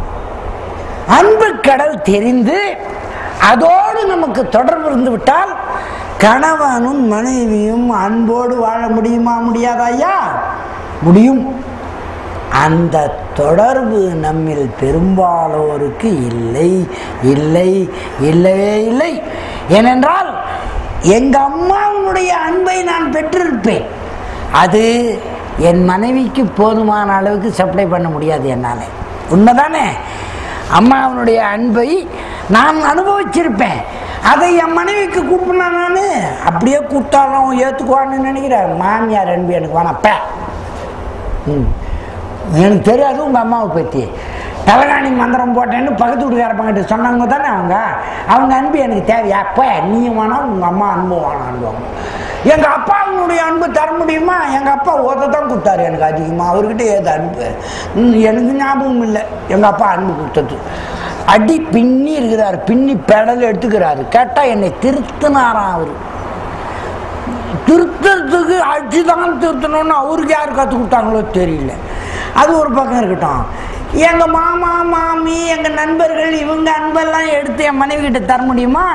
அன்பு கடல் தெரிந்து அதோடு நமக்கு தொடர்பு இருந்து விட்டால் கணவனும் மனைவியும் அன்போடு வாழ முடியுமா முடியாதா ஐயா முடியும் அந்த தொடர்பு நம்மில் பெரும்பாலோருக்கு இல்லை இல்லை இல்லவே இல்லை ஏனென்றால் எங்க அம்மாவுடைய அன்பை நான் பெற்றிருப்பேன் அது என் மனைவிக்கு போதுமான அளவுக்கு சப்ளை பண்ண முடியாது என்னால் உண்மைதானே அம்மாவனுடைய அன்பை நான் அனுபவிச்சிருப்பேன் அதை என் மனைவிக்கு கூப்பிடனா நான் அப்படியே கூப்பிட்டாலும் ஏற்றுக்குவான்னு நினைக்கிறேன் மாமியார் அன்பு எனக்கு வேணாப்ப ம் எனக்கு தெரியாது உங்கள் அம்மாவை பற்றி தலகாணி மந்திரம் போட்டேன்னு பக்கத்து வீட்டுக்காரப்பங்கிட்ட சொன்னாங்க தானே அவங்க அவங்க அன்பு எனக்கு தேவையா அப்போ நீயும் வேணாம் உங்கள் அம்மா அன்பு வேணான்டுவாங்க எங்கள் அப்பா அவனுடைய அன்பு தர முடியுமா எங்கள் அப்பா ஒருத்த தான் கொடுத்தாரு எனக்கு அதிகமாக அவர்கிட்ட ஏது அன்பு ம், எனக்கு ஞாபகம் இல்லை எங்கள் அப்பா அன்பு கொடுத்தது அடி பின்னி இருக்கிறார் பின்னி பெடல் எடுத்துக்கிறாரு கேட்டால் என்னை திருத்தினாராம் அவர் திருத்தறதுக்கு அடிச்சு தான் திருத்தணும்னு அவருக்கு யார் கற்றுக் கொடுத்தாங்களோ தெரியல அது ஒரு பக்கம் இருக்கட்டும் எங்கள் மாமா மாமி எங்கள் நண்பர்கள் இவங்க அன்பெல்லாம் எடுத்து என் மனைவி கிட்ட தர முடியுமா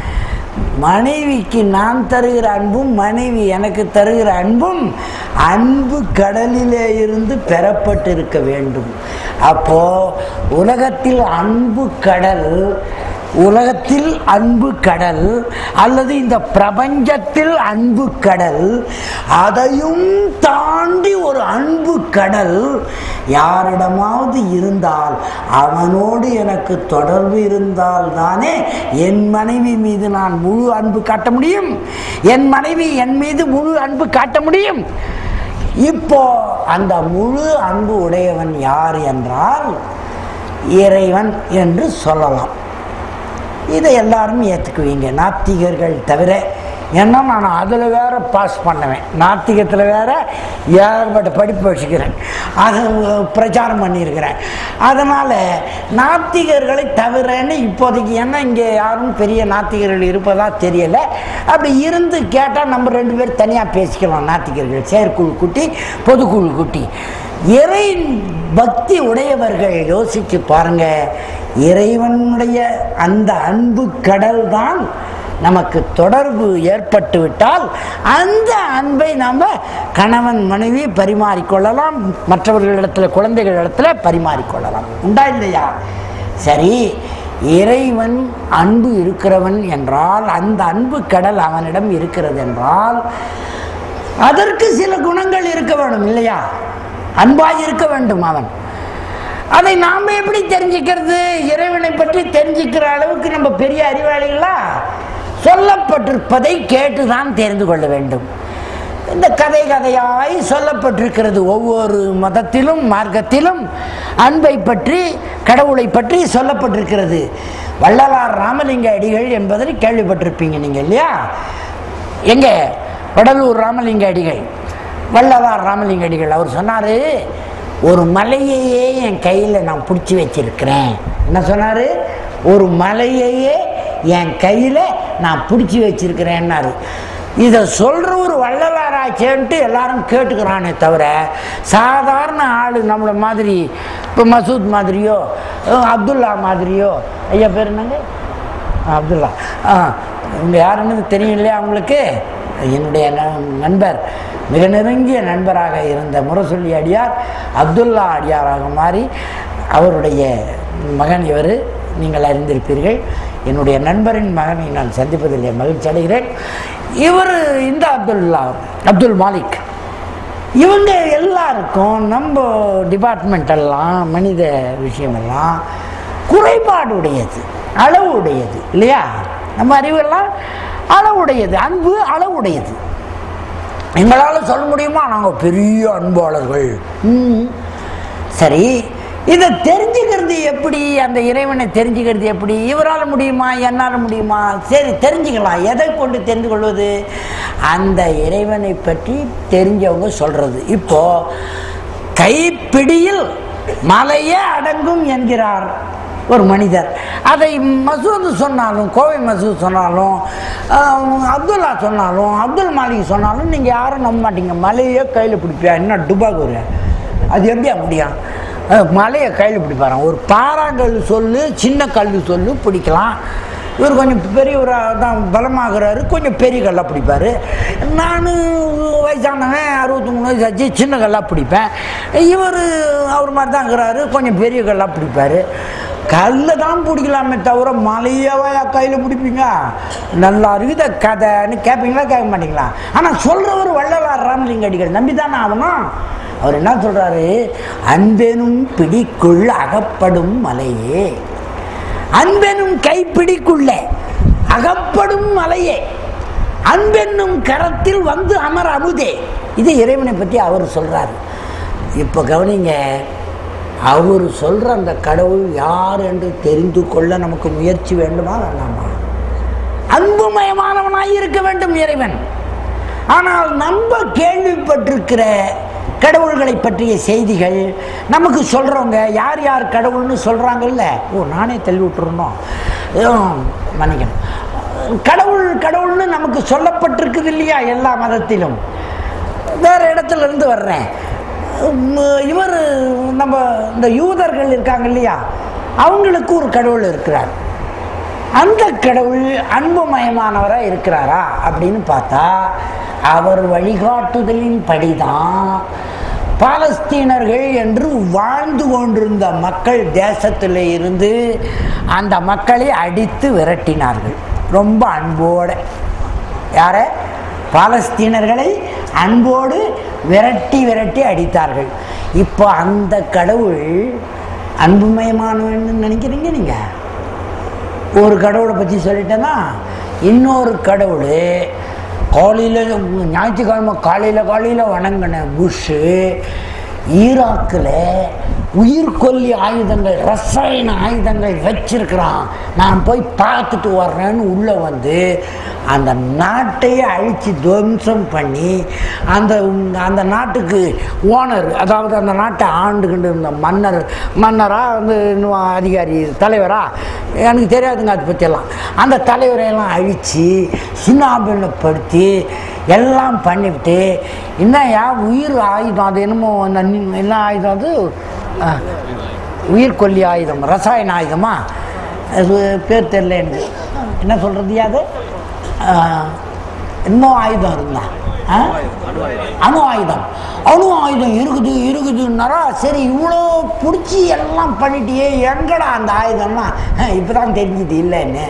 மனைவிக்கு நான் தருகிற அன்பும் மனைவி எனக்கு தருகிற அன்பும் அன்பு கடலிலே இருந்து பெறப்பட்டிருக்க வேண்டும் அப்போ உலகத்தில் அன்பு கடல் உலகத்தில் அன்பு கடல் அல்லது இந்த பிரபஞ்சத்தில் அன்பு கடல் அதையும் தாண்டி ஒரு அன்பு கடல் யாரிடமாவது இருந்தால் அவனோடு எனக்கு தொடர்பு இருந்தால் தானே என் மனைவி மீது நான் முழு அன்பு காட்ட முடியும் என் மனைவி என் மீது முழு அன்பு காட்ட முடியும் இப்போ அந்த முழு அன்பு உடையவன் யார் என்றால் இறைவன் என்று சொல்லலாம் இதை எல்லாரும் ஏற்றுக்குவீங்க நாத்திகர்கள் தவிர ஏன்னா நான் அதில் வேற பாஸ் பண்ணுவேன் நாத்திகத்தில் வேற ஏகப்பட்ட படிப்பு வச்சுக்கிறேன் அது பிரச்சாரம் பண்ணியிருக்கிறேன் அதனால் நாத்திகர்களை தவிரன்னு இப்போதைக்கு ஏன்னா இங்கே யாரும் பெரிய நாத்திகர்கள் இருப்பதா தெரியலை அப்படி இருந்து கேட்டால் நம்ம ரெண்டு பேர் தனியாக பேசிக்கலாம் நாத்திகர்கள் செயற்குழு கூட்டி பொதுக்குழு கூட்டி இறை பக்தி உடையவர்கள் யோசிச்சு பாருங்க இறைவனுடைய அந்த அன்பு கடல் தான் நமக்கு தொடர்பு ஏற்பட்டு விட்டால் அந்த அன்பை நாம் கணவன் மனைவி பரிமாறிக்கொள்ளலாம் மற்றவர்களிடத்துல குழந்தைகளிடத்துல பரிமாறிக்கொள்ளலாம் உண்டா இல்லையா சரி இறைவன் அன்பு இருக்கிறவன் என்றால் அந்த அன்பு கடல் அவனிடம் இருக்கிறது என்றால் அதற்கு சில குணங்கள் இருக்க வேண்டும் இல்லையா அன்பாய் இருக்க வேண்டும் அவன் அதை நாம் எப்படி தெரிஞ்சுக்கிறது இறைவனை பற்றி தெரிஞ்சுக்கிற அளவுக்கு நம்ம பெரிய அறிவாளிகளா சொல்லப்பட்டிருப்பதை கேட்டுதான் தெரிந்து கொள்ள வேண்டும் இந்த கதை கதையாய் சொல்லப்பட்டிருக்கிறது ஒவ்வொரு மதத்திலும் மார்க்கத்திலும் அன்பை பற்றி கடவுளை பற்றி சொல்லப்பட்டிருக்கிறது வள்ளலார் ராமலிங்க அடிகள் என்பதை கேள்விப்பட்டிருப்பீங்க நீங்கள் இல்லையா எங்க வடலூர் ராமலிங்க அடிகள் வள்ளலார் ராமலிங்க அடிகள் அவர் சொன்னார் ஒரு மலையையே என் கையில் நான் பிடிச்சி வச்சிருக்கிறேன் என்ன சொன்னார் ஒரு மலையையே என் கையில் நான் பிடிச்சி வச்சிருக்கிறேன்னாரு இதை சொல்கிற ஒரு வள்ளலாராச்சேன்ட்டு எல்லாரும் கேட்டுக்கிறானே தவிர சாதாரண ஆள் நம்மளை மாதிரி இப்போ மசூத் மாதிரியோ அஹ் அப்துல்லா மாதிரியோ ஐயா பேர் என்னங்க அப்துல்லா ஆ இவங்க யாருன்னு தெரியும் இல்லையா அவங்களுக்கு என்னுடைய ந- நண்பர் மிக நெருங்கிய நண்பராக இருந்த முரசொல்லி அடியார் அப்துல்லா அடியாராக மாறி அவருடைய மகன் இவர் நீங்கள் அறிந்திருப்பீர்கள் என்னுடைய நண்பரின் மகனை நான் சந்திப்பதில் மகிழ்ச்சி அடைகிறேன் இவர் இந்த அப்துல்லா அப்துல் மாலிக் இவங்க எல்லாருக்கும் நம்ம டிபார்ட்மெண்ட் எல்லாம் மனித விஷயமெல்லாம் குறைபாடு உடையது அளவு உடையது இல்லையா நம்ம அறிவெல்லாம் அளவுடையது அன்பு அளவுடையது எங்களால் சொல்ல முடியுமா நாங்கள் பெரிய அன்பாளர்கள் ம். சரி இதை தெரிஞ்சுக்கிறது எப்படி அந்த இறைவனை தெரிஞ்சுக்கிறது எப்படி இவரால் முடியுமா என்னால் முடியுமா சரி தெரிஞ்சுக்கலாம் எதை கொண்டு தெரிந்து கொள்வது அந்த இறைவனை பற்றி தெரிஞ்சவங்க சொல்றது இப்போ கைப்பிடியில் மலையே அடங்கும் என்கிறார் ஒரு மனிதர் அதை மசூத் சொன்னாலும் கோவை மசூத் சொன்னாலும் ஆஹ், அப்துல்லா சொன்னாலும் அப்துல் மாலிக் சொன்னாலும் நீங்கள் யாரும் நம்ப மாட்டீங்க மலையே கையில் பிடிப்பியா என்ன டுபாகூர் அது எப்படியா முடியும் அஹ், மலையை கையில் பிடிப்பாராம் ஒரு பாறாங்கல் சொல்லு சின்ன கல் சொல்லு பிடிக்கலாம் இவர் கொஞ்சம் பெரியவராக தான் பலமாகிறாரு கொஞ்சம் பெரிய கல்லாக பிடிப்பார் நான் வயசானவன் அறுபத்தி மூணு வயசு ஆச்சு சின்ன கல்லாக பிடிப்பேன் இவர் அவர் மாதிரி தான் இருக்கிறாரு கொஞ்சம் பெரிய கல்லாக பிடிப்பார் கல்லை தான் பிடிக்கலாமே தவிர மலையவா கையில் பிடிப்பீங்க நல்லா இருக்குது கதைன்னு கேட்பீங்களா கேட்க மாட்டீங்களா ஆனால் சொல்கிறவர் வள்ளலார் ராமலிங்க அடிகள் நம்பி தானே ஆகணும் அவர் என்ன சொல்கிறாரு அன்பெனும் பிடிக்குள் அகப்படும் மலையே அன்பெனும் கைப்பிடிக்குள்ளே அகப்படும் மலையே அன்பென்னும் கரத்தில் வந்து அமர் அமுதே இது இறைவனை பற்றி அவர் சொல்றாரு இப்போ கவனிங்க அவர் சொல்ற அந்த கடவுள் யார் என்று தெரிந்து கொள்ள நமக்கு முயற்சி வேண்டுமா வேண்டாமா அன்புமயமானவனாய் இருக்க வேண்டும் இறைவன் ஆனால் நம்ம கேள்விப்பட்டிருக்கிற கடவுள்களை பற்றிய செய்திகள் நமக்கு சொல்கிறவங்க யார் யார் கடவுள்னு சொல்கிறாங்கல்ல ஓ நானே தள்ளி விட்டுருந்தோம் மன்னிக்கணும் கடவுள் கடவுள்னு நமக்கு சொல்லப்பட்டிருக்குது இல்லையா எல்லா மதத்திலும் வேற இடத்துல இருந்து வர்றேன் இவர் நம்ம இந்த யூதர்கள் இருக்காங்க இல்லையா அவங்களுக்கு ஒரு கடவுள் இருக்கிறார் அந்த கடவுள் அன்புமயமானவராக இருக்கிறாரா அப்படின்னு பார்த்தா அவர் வழிகாட்டுதலின் படிதான் பாலஸ்தீனர்கள் என்று வாழ்ந்து கொண்டிருந்த மக்கள் தேசத்தில் இருந்து அந்த மக்களை அடித்து விரட்டினார்கள் ரொம்ப அன்போட யார பாலஸ்தீனர்களை அன்போடு விரட்டி விரட்டி அடித்தார்கள் இப்போ அந்த கடவுள் அன்புமயமானவன்னு நினைக்கிறீங்க நீங்கள் ஒரு கடவுளை பற்றி சொல்லிட்டேன்னா இன்னொரு கடவுள் காலையில் ஞாயிற்றுக்கிழமை காலையில் காலையில் வணங்கின புஷ்ஷு ஈராக்கில் உயிர்கொல்லி ஆயுதங்கள் ரசாயன ஆயுதங்கள் வச்சிருக்கிறான் நான் போய் பார்த்துட்டு வர்றேன்னு உள்ளே வந்து அந்த நாட்டையே அழித்து துவம்சம் பண்ணி அந்த அந்த நாட்டுக்கு ஓனர் அதாவது அந்த நாட்டை ஆண்டுகிட்டு இருந்த மன்னர் மன்னராக வந்து இன்னும் அதிகாரி தலைவரா எனக்கு தெரியாதுங்க அதை பற்றியெல்லாம் அந்த தலைவரையெல்லாம் அழித்து சின்னாபின்னப்படுத்தி எல்லாம் பண்ணிவிட்டு என்னையா உயிர் ஆயுதம் அது என்னமோ அந்த நி- என்ன ஆயுதம் அது அஹ், உயிர்கொல்லி ஆயுதம் ரசாயன ஆயுதமா அது பேர் தெரியல எனக்கு என்ன சொல்கிறது அது அஹ், இன்னும் ஆயுதம் இருந்தா ஆ? அணு ஆயுதம் அணு ஆயுதம் இருக்குது இருக்குதுன்னாரா சரி இவ்வளோ பிடிச்சி எல்லாம் பண்ணிட்டியே எங்கடா அந்த ஆயுதம்னா இப்போ தான் தெரிஞ்சுது இல்லைன்னு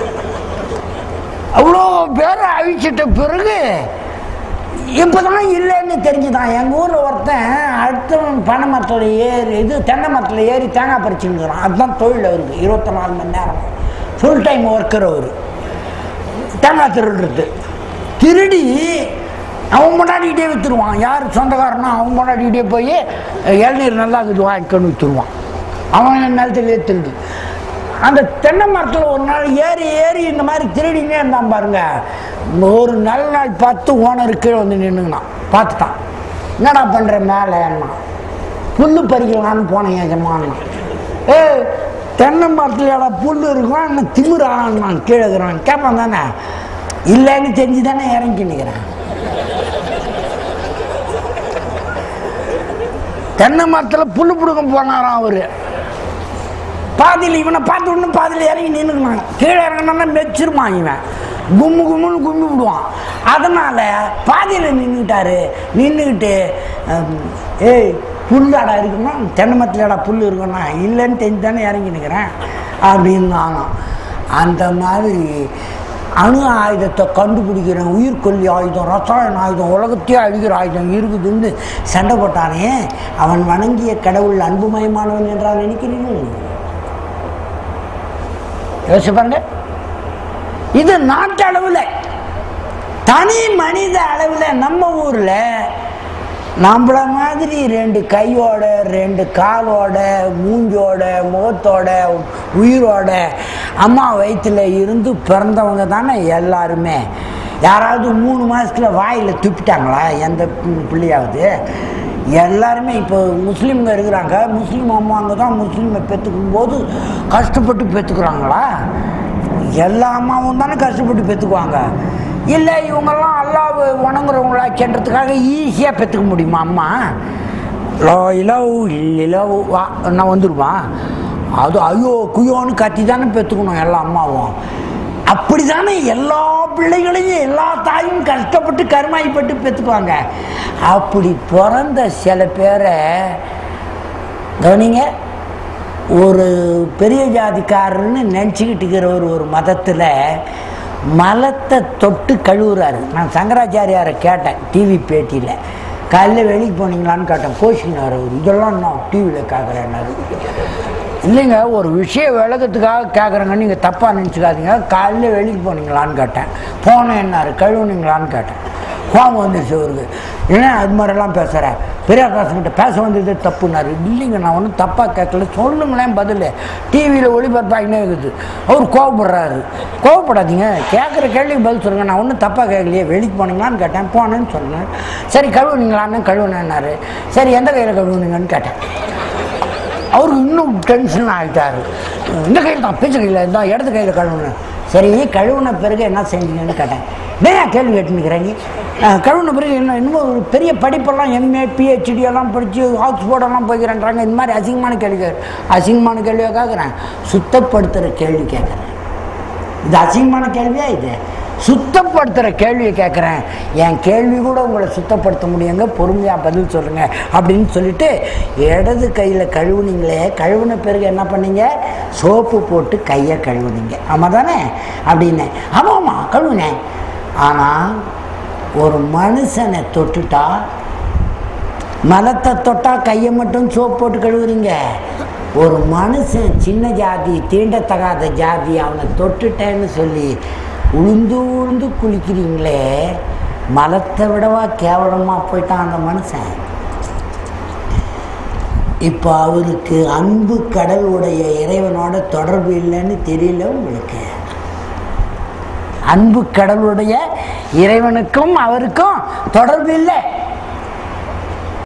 அவ்வளோ பேரை அழிச்சிட்ட பிறகு இப்போதான் இல்லைன்னு தெரிஞ்சுதான் எங்கள் ஊரில் ஒருத்தன் அடுத்தவன் பனை மரத்தில் ஏறி இது தென்னை மரத்தில் ஏறி தேங்காய் பறிச்சுங்கிறான் அதுதான் தொழில் அவருக்கு இருபத்தி நாலு மணி நேரம் ஃபுல் டைம் ஒர்க்கர் அவர் தேங்காய் திருடுறது திருடி அவன் முன்னாடிக்கிட்டே விற்றுருவான் யார் சொந்தக்காரனோ அவன் முன்னாடிக்கிட்டே போய் இளநீர் நல்லா இருக்குது வாங்கிக்கணும் விற்றுருவான் அவன் நிலத்திலே திருடு அந்த தென்னை மரத்தில் ஒரு நாள் ஏறி ஏறி இந்த மாதிரி திருடினே இருந்தான் பாருங்க ஒரு நல்ல நாள் பார்த்து ஓனர் கீழே வந்து நின்றுங்கண்ணான் பார்த்துட்டான் என்னடா பண்ணுற மேலேன்னா புல்லு பறிக்கலான்னு போனேன் எஜமானா ஏ தென்னை மரத்துலடா புல் இருக்கும் என்ன திமிரான் நான் கீழே இருக்கிறான் கேட்பான் தானே இல்லைன்னு தெரிஞ்சு தானே இறங்கி நிற்கிறேன் தென்னை மரத்தில் புல்லு பிடுங்க போனாராம் அவரு பாதியில் இவனை பார்த்த உடனே பாதியில் இறங்கி நின்றுக்கணும் கீழே இறங்கினா மெச்சிருமான் இவன் கும்மு கும்முன்னு கும்மி விடுவான் அதனால் பாதியில் நின்றுக்கிட்டாரு நின்றுக்கிட்டு ஏய் புல்லாடா இருக்குன்னா தென்னை மரத்துலடா புல் இருக்குன்னா இல்லைன்னு தெரிஞ்சு தானே இறங்கி நிற்கிறேன் அப்படின்னு அந்த மாதிரி அணு ஆயுதத்தை கண்டுபிடிக்கிறேன் உயிர்கொல்லி ஆயுதம் ரசாயன ஆயுதம் உலகத்தையே அழிக்கிற ஆயுதம் இருக்குதுன்னு சண்டை போட்டானே அவன் வணங்கிய கடவுள் அன்புமயமானவன் என்றால் நினைக்கிறீர்கள் யோசிச்சு பாருங்க இது நாட்டு அளவில் தனி மனித அளவில் நம்ம ஊரில் நம்மள மாதிரி ரெண்டு கையோட ரெண்டு காலோட மூஞ்சோட முகத்தோட உயிரோட அம்மா வயிற்றுல இருந்து பிறந்தவங்க தானே எல்லாருமே யாராவது மூணு மாதத்தில் வாயில் துப்பிட்டாங்களா எந்த பி- பிள்ளையாவது எல்லாருமே இப்போ முஸ்லீம்ங்க இருக்கிறாங்க முஸ்லீம் அம்மாங்க தான் முஸ்லீமை பெற்றுக்கும் போது கஷ்டப்பட்டு பெற்றுக்குறாங்களா எல்லா அம்மாவும் தானே கஷ்டப்பட்டு பெற்றுக்குவாங்க இல்லை இவங்கெல்லாம் அல்லாஹ் வணங்குறவங்களாச்சன்றதுக்காக ஈஸியாக பெற்றுக்க முடியுமா அம்மா லோ இலவு இல்லவு வா நான் வந்துடுவான் அது ஐயோ குயோன்னு கத்தி தானே பெற்றுக்கணும் எல்லா அம்மாவும் அப்படி தானே எல்லா பிள்ளைகளையும் எல்லா தாயும் கஷ்டப்பட்டு கருமாய்ப்பட்டு பெற்றுக்குவாங்க அப்படி பிறந்த சில பேரை கவனிங்க ஒரு பெரிய ஜாதிக்காரன்னு நினச்சிக்கிட்டு இருக்கிறவர் ஒரு மதத்தில் மலத்தை தொட்டு கழுவுறாரு நான் சங்கராச்சாரியாரை கேட்டேன் டிவி பேட்டியில் காலையில் வெளிக்கு போனீங்களான்னு கேட்டேன் கோஷினார் அவர் இதெல்லாம் நான் டிவியில் கேட்குறேன்னாரு இல்லைங்க ஒரு விஷயம் விளக்கத்துக்காக கேட்குறேங்க நீங்கள் தப்பாக நினச்சிக்காதீங்க காலையில் வெளிக்கு போனீங்களான்னு கேட்டேன் போனேன் என்னாரு கழுவுனீங்களான்னு கேட்டேன் கோபம் வந்துருச்சு அவருக்கு ஏன்னா அது மாதிரிலாம் பேசுகிறேன் பெரியாக்காசங்கிட்ட பேச வந்தது தப்புனாரு இல்லைங்க நான் ஒன்றும் தப்பாக கேட்கல சொல்லுங்களேன் பதில் டிவியில் ஒளிபரப்பாகினே இருக்குது அவர் கோவப்படுறாரு கோவப்படாதீங்க கேட்குற கேள்விக்கு பதில் சொல்லுங்கள் நான் ஒன்றும் தப்பாக கேட்கலையே வெளிக்கு போனீங்களான்னு கேட்டேன் போனேன்னு சொன்னேன் சரி கழுவுனீங்களான்னு கழுவுனேன்னாரு சரி எந்த கையில் கழுவுனீங்கன்னு கேட்டேன் அவருக்கு இன்னும் டென்ஷன் ஆகிட்டாரு இந்த கையில் தான் பிச்சை கையில் இருந்தால் இடது கையில் கழுவுனேன் சரி கழுவுன பிறகு என்ன செஞ்சீங்கன்னு கேட்டேன் ஏன் கேள்வி கேட்டுருக்கிறீங்க கழுவுன பிறகு என்ன இன்னும் ஒரு பெரிய படிப்பெல்லாம் எம்ஏ பிஹெச்டி எல்லாம் படித்து ஆக்ஸ்போர்டெல்லாம் போய்க்கிறேன்றாங்க இந்த மாதிரி அசிங்கமான கேள்வி கேட்குறேன் அசிங்கமான கேள்வியாக கேட்குறேன் சுத்தப்படுத்துகிற கேள்வி கேட்குறேன் இது அசிங்கமான கேள்வியா இது சுத்தப்படுத்துகிற கேள்வியை கேட்குறேன் என் கேள்வி கூட உங்களை சுத்தப்படுத்த முடியுங்க பொறுமையாக பதில் சொல்லுங்க அப்படின்னு சொல்லிட்டு இடது கையில் கழுவுனீங்களே கழுவுன பிறகு என்ன பண்ணீங்க சோப்பு போட்டு கையை கழுவுனீங்க ஆமாம் தானே அப்படின்னு ஆமாம் ஆமாம் கழுவுனேன் ஆனால் ஒரு மனுஷனை தொட்டுட்டா மலத்தை தொட்டா கையை மட்டும் சோப்பு போட்டு கழுவுறீங்க ஒரு மனுஷன் சின்ன ஜாதி தீண்டத்தகாத ஜாதி அவனை தொட்டுட்டேன்னு சொல்லி உளுந்து உளுந்து குளிக்கிறீங்களே மலத்தை விடவா கேவலமாக போயிட்டான் அந்த மனுஷன் இப்போ அவருக்கு அன்பு கடவுளுடைய இறைவனோட தொடர்பு இல்லைன்னு தெரியல உங்களுக்கு அன்பு கடவுளுடைய இறைவனுக்கும் அவருக்கும் தொடர்பு இல்லை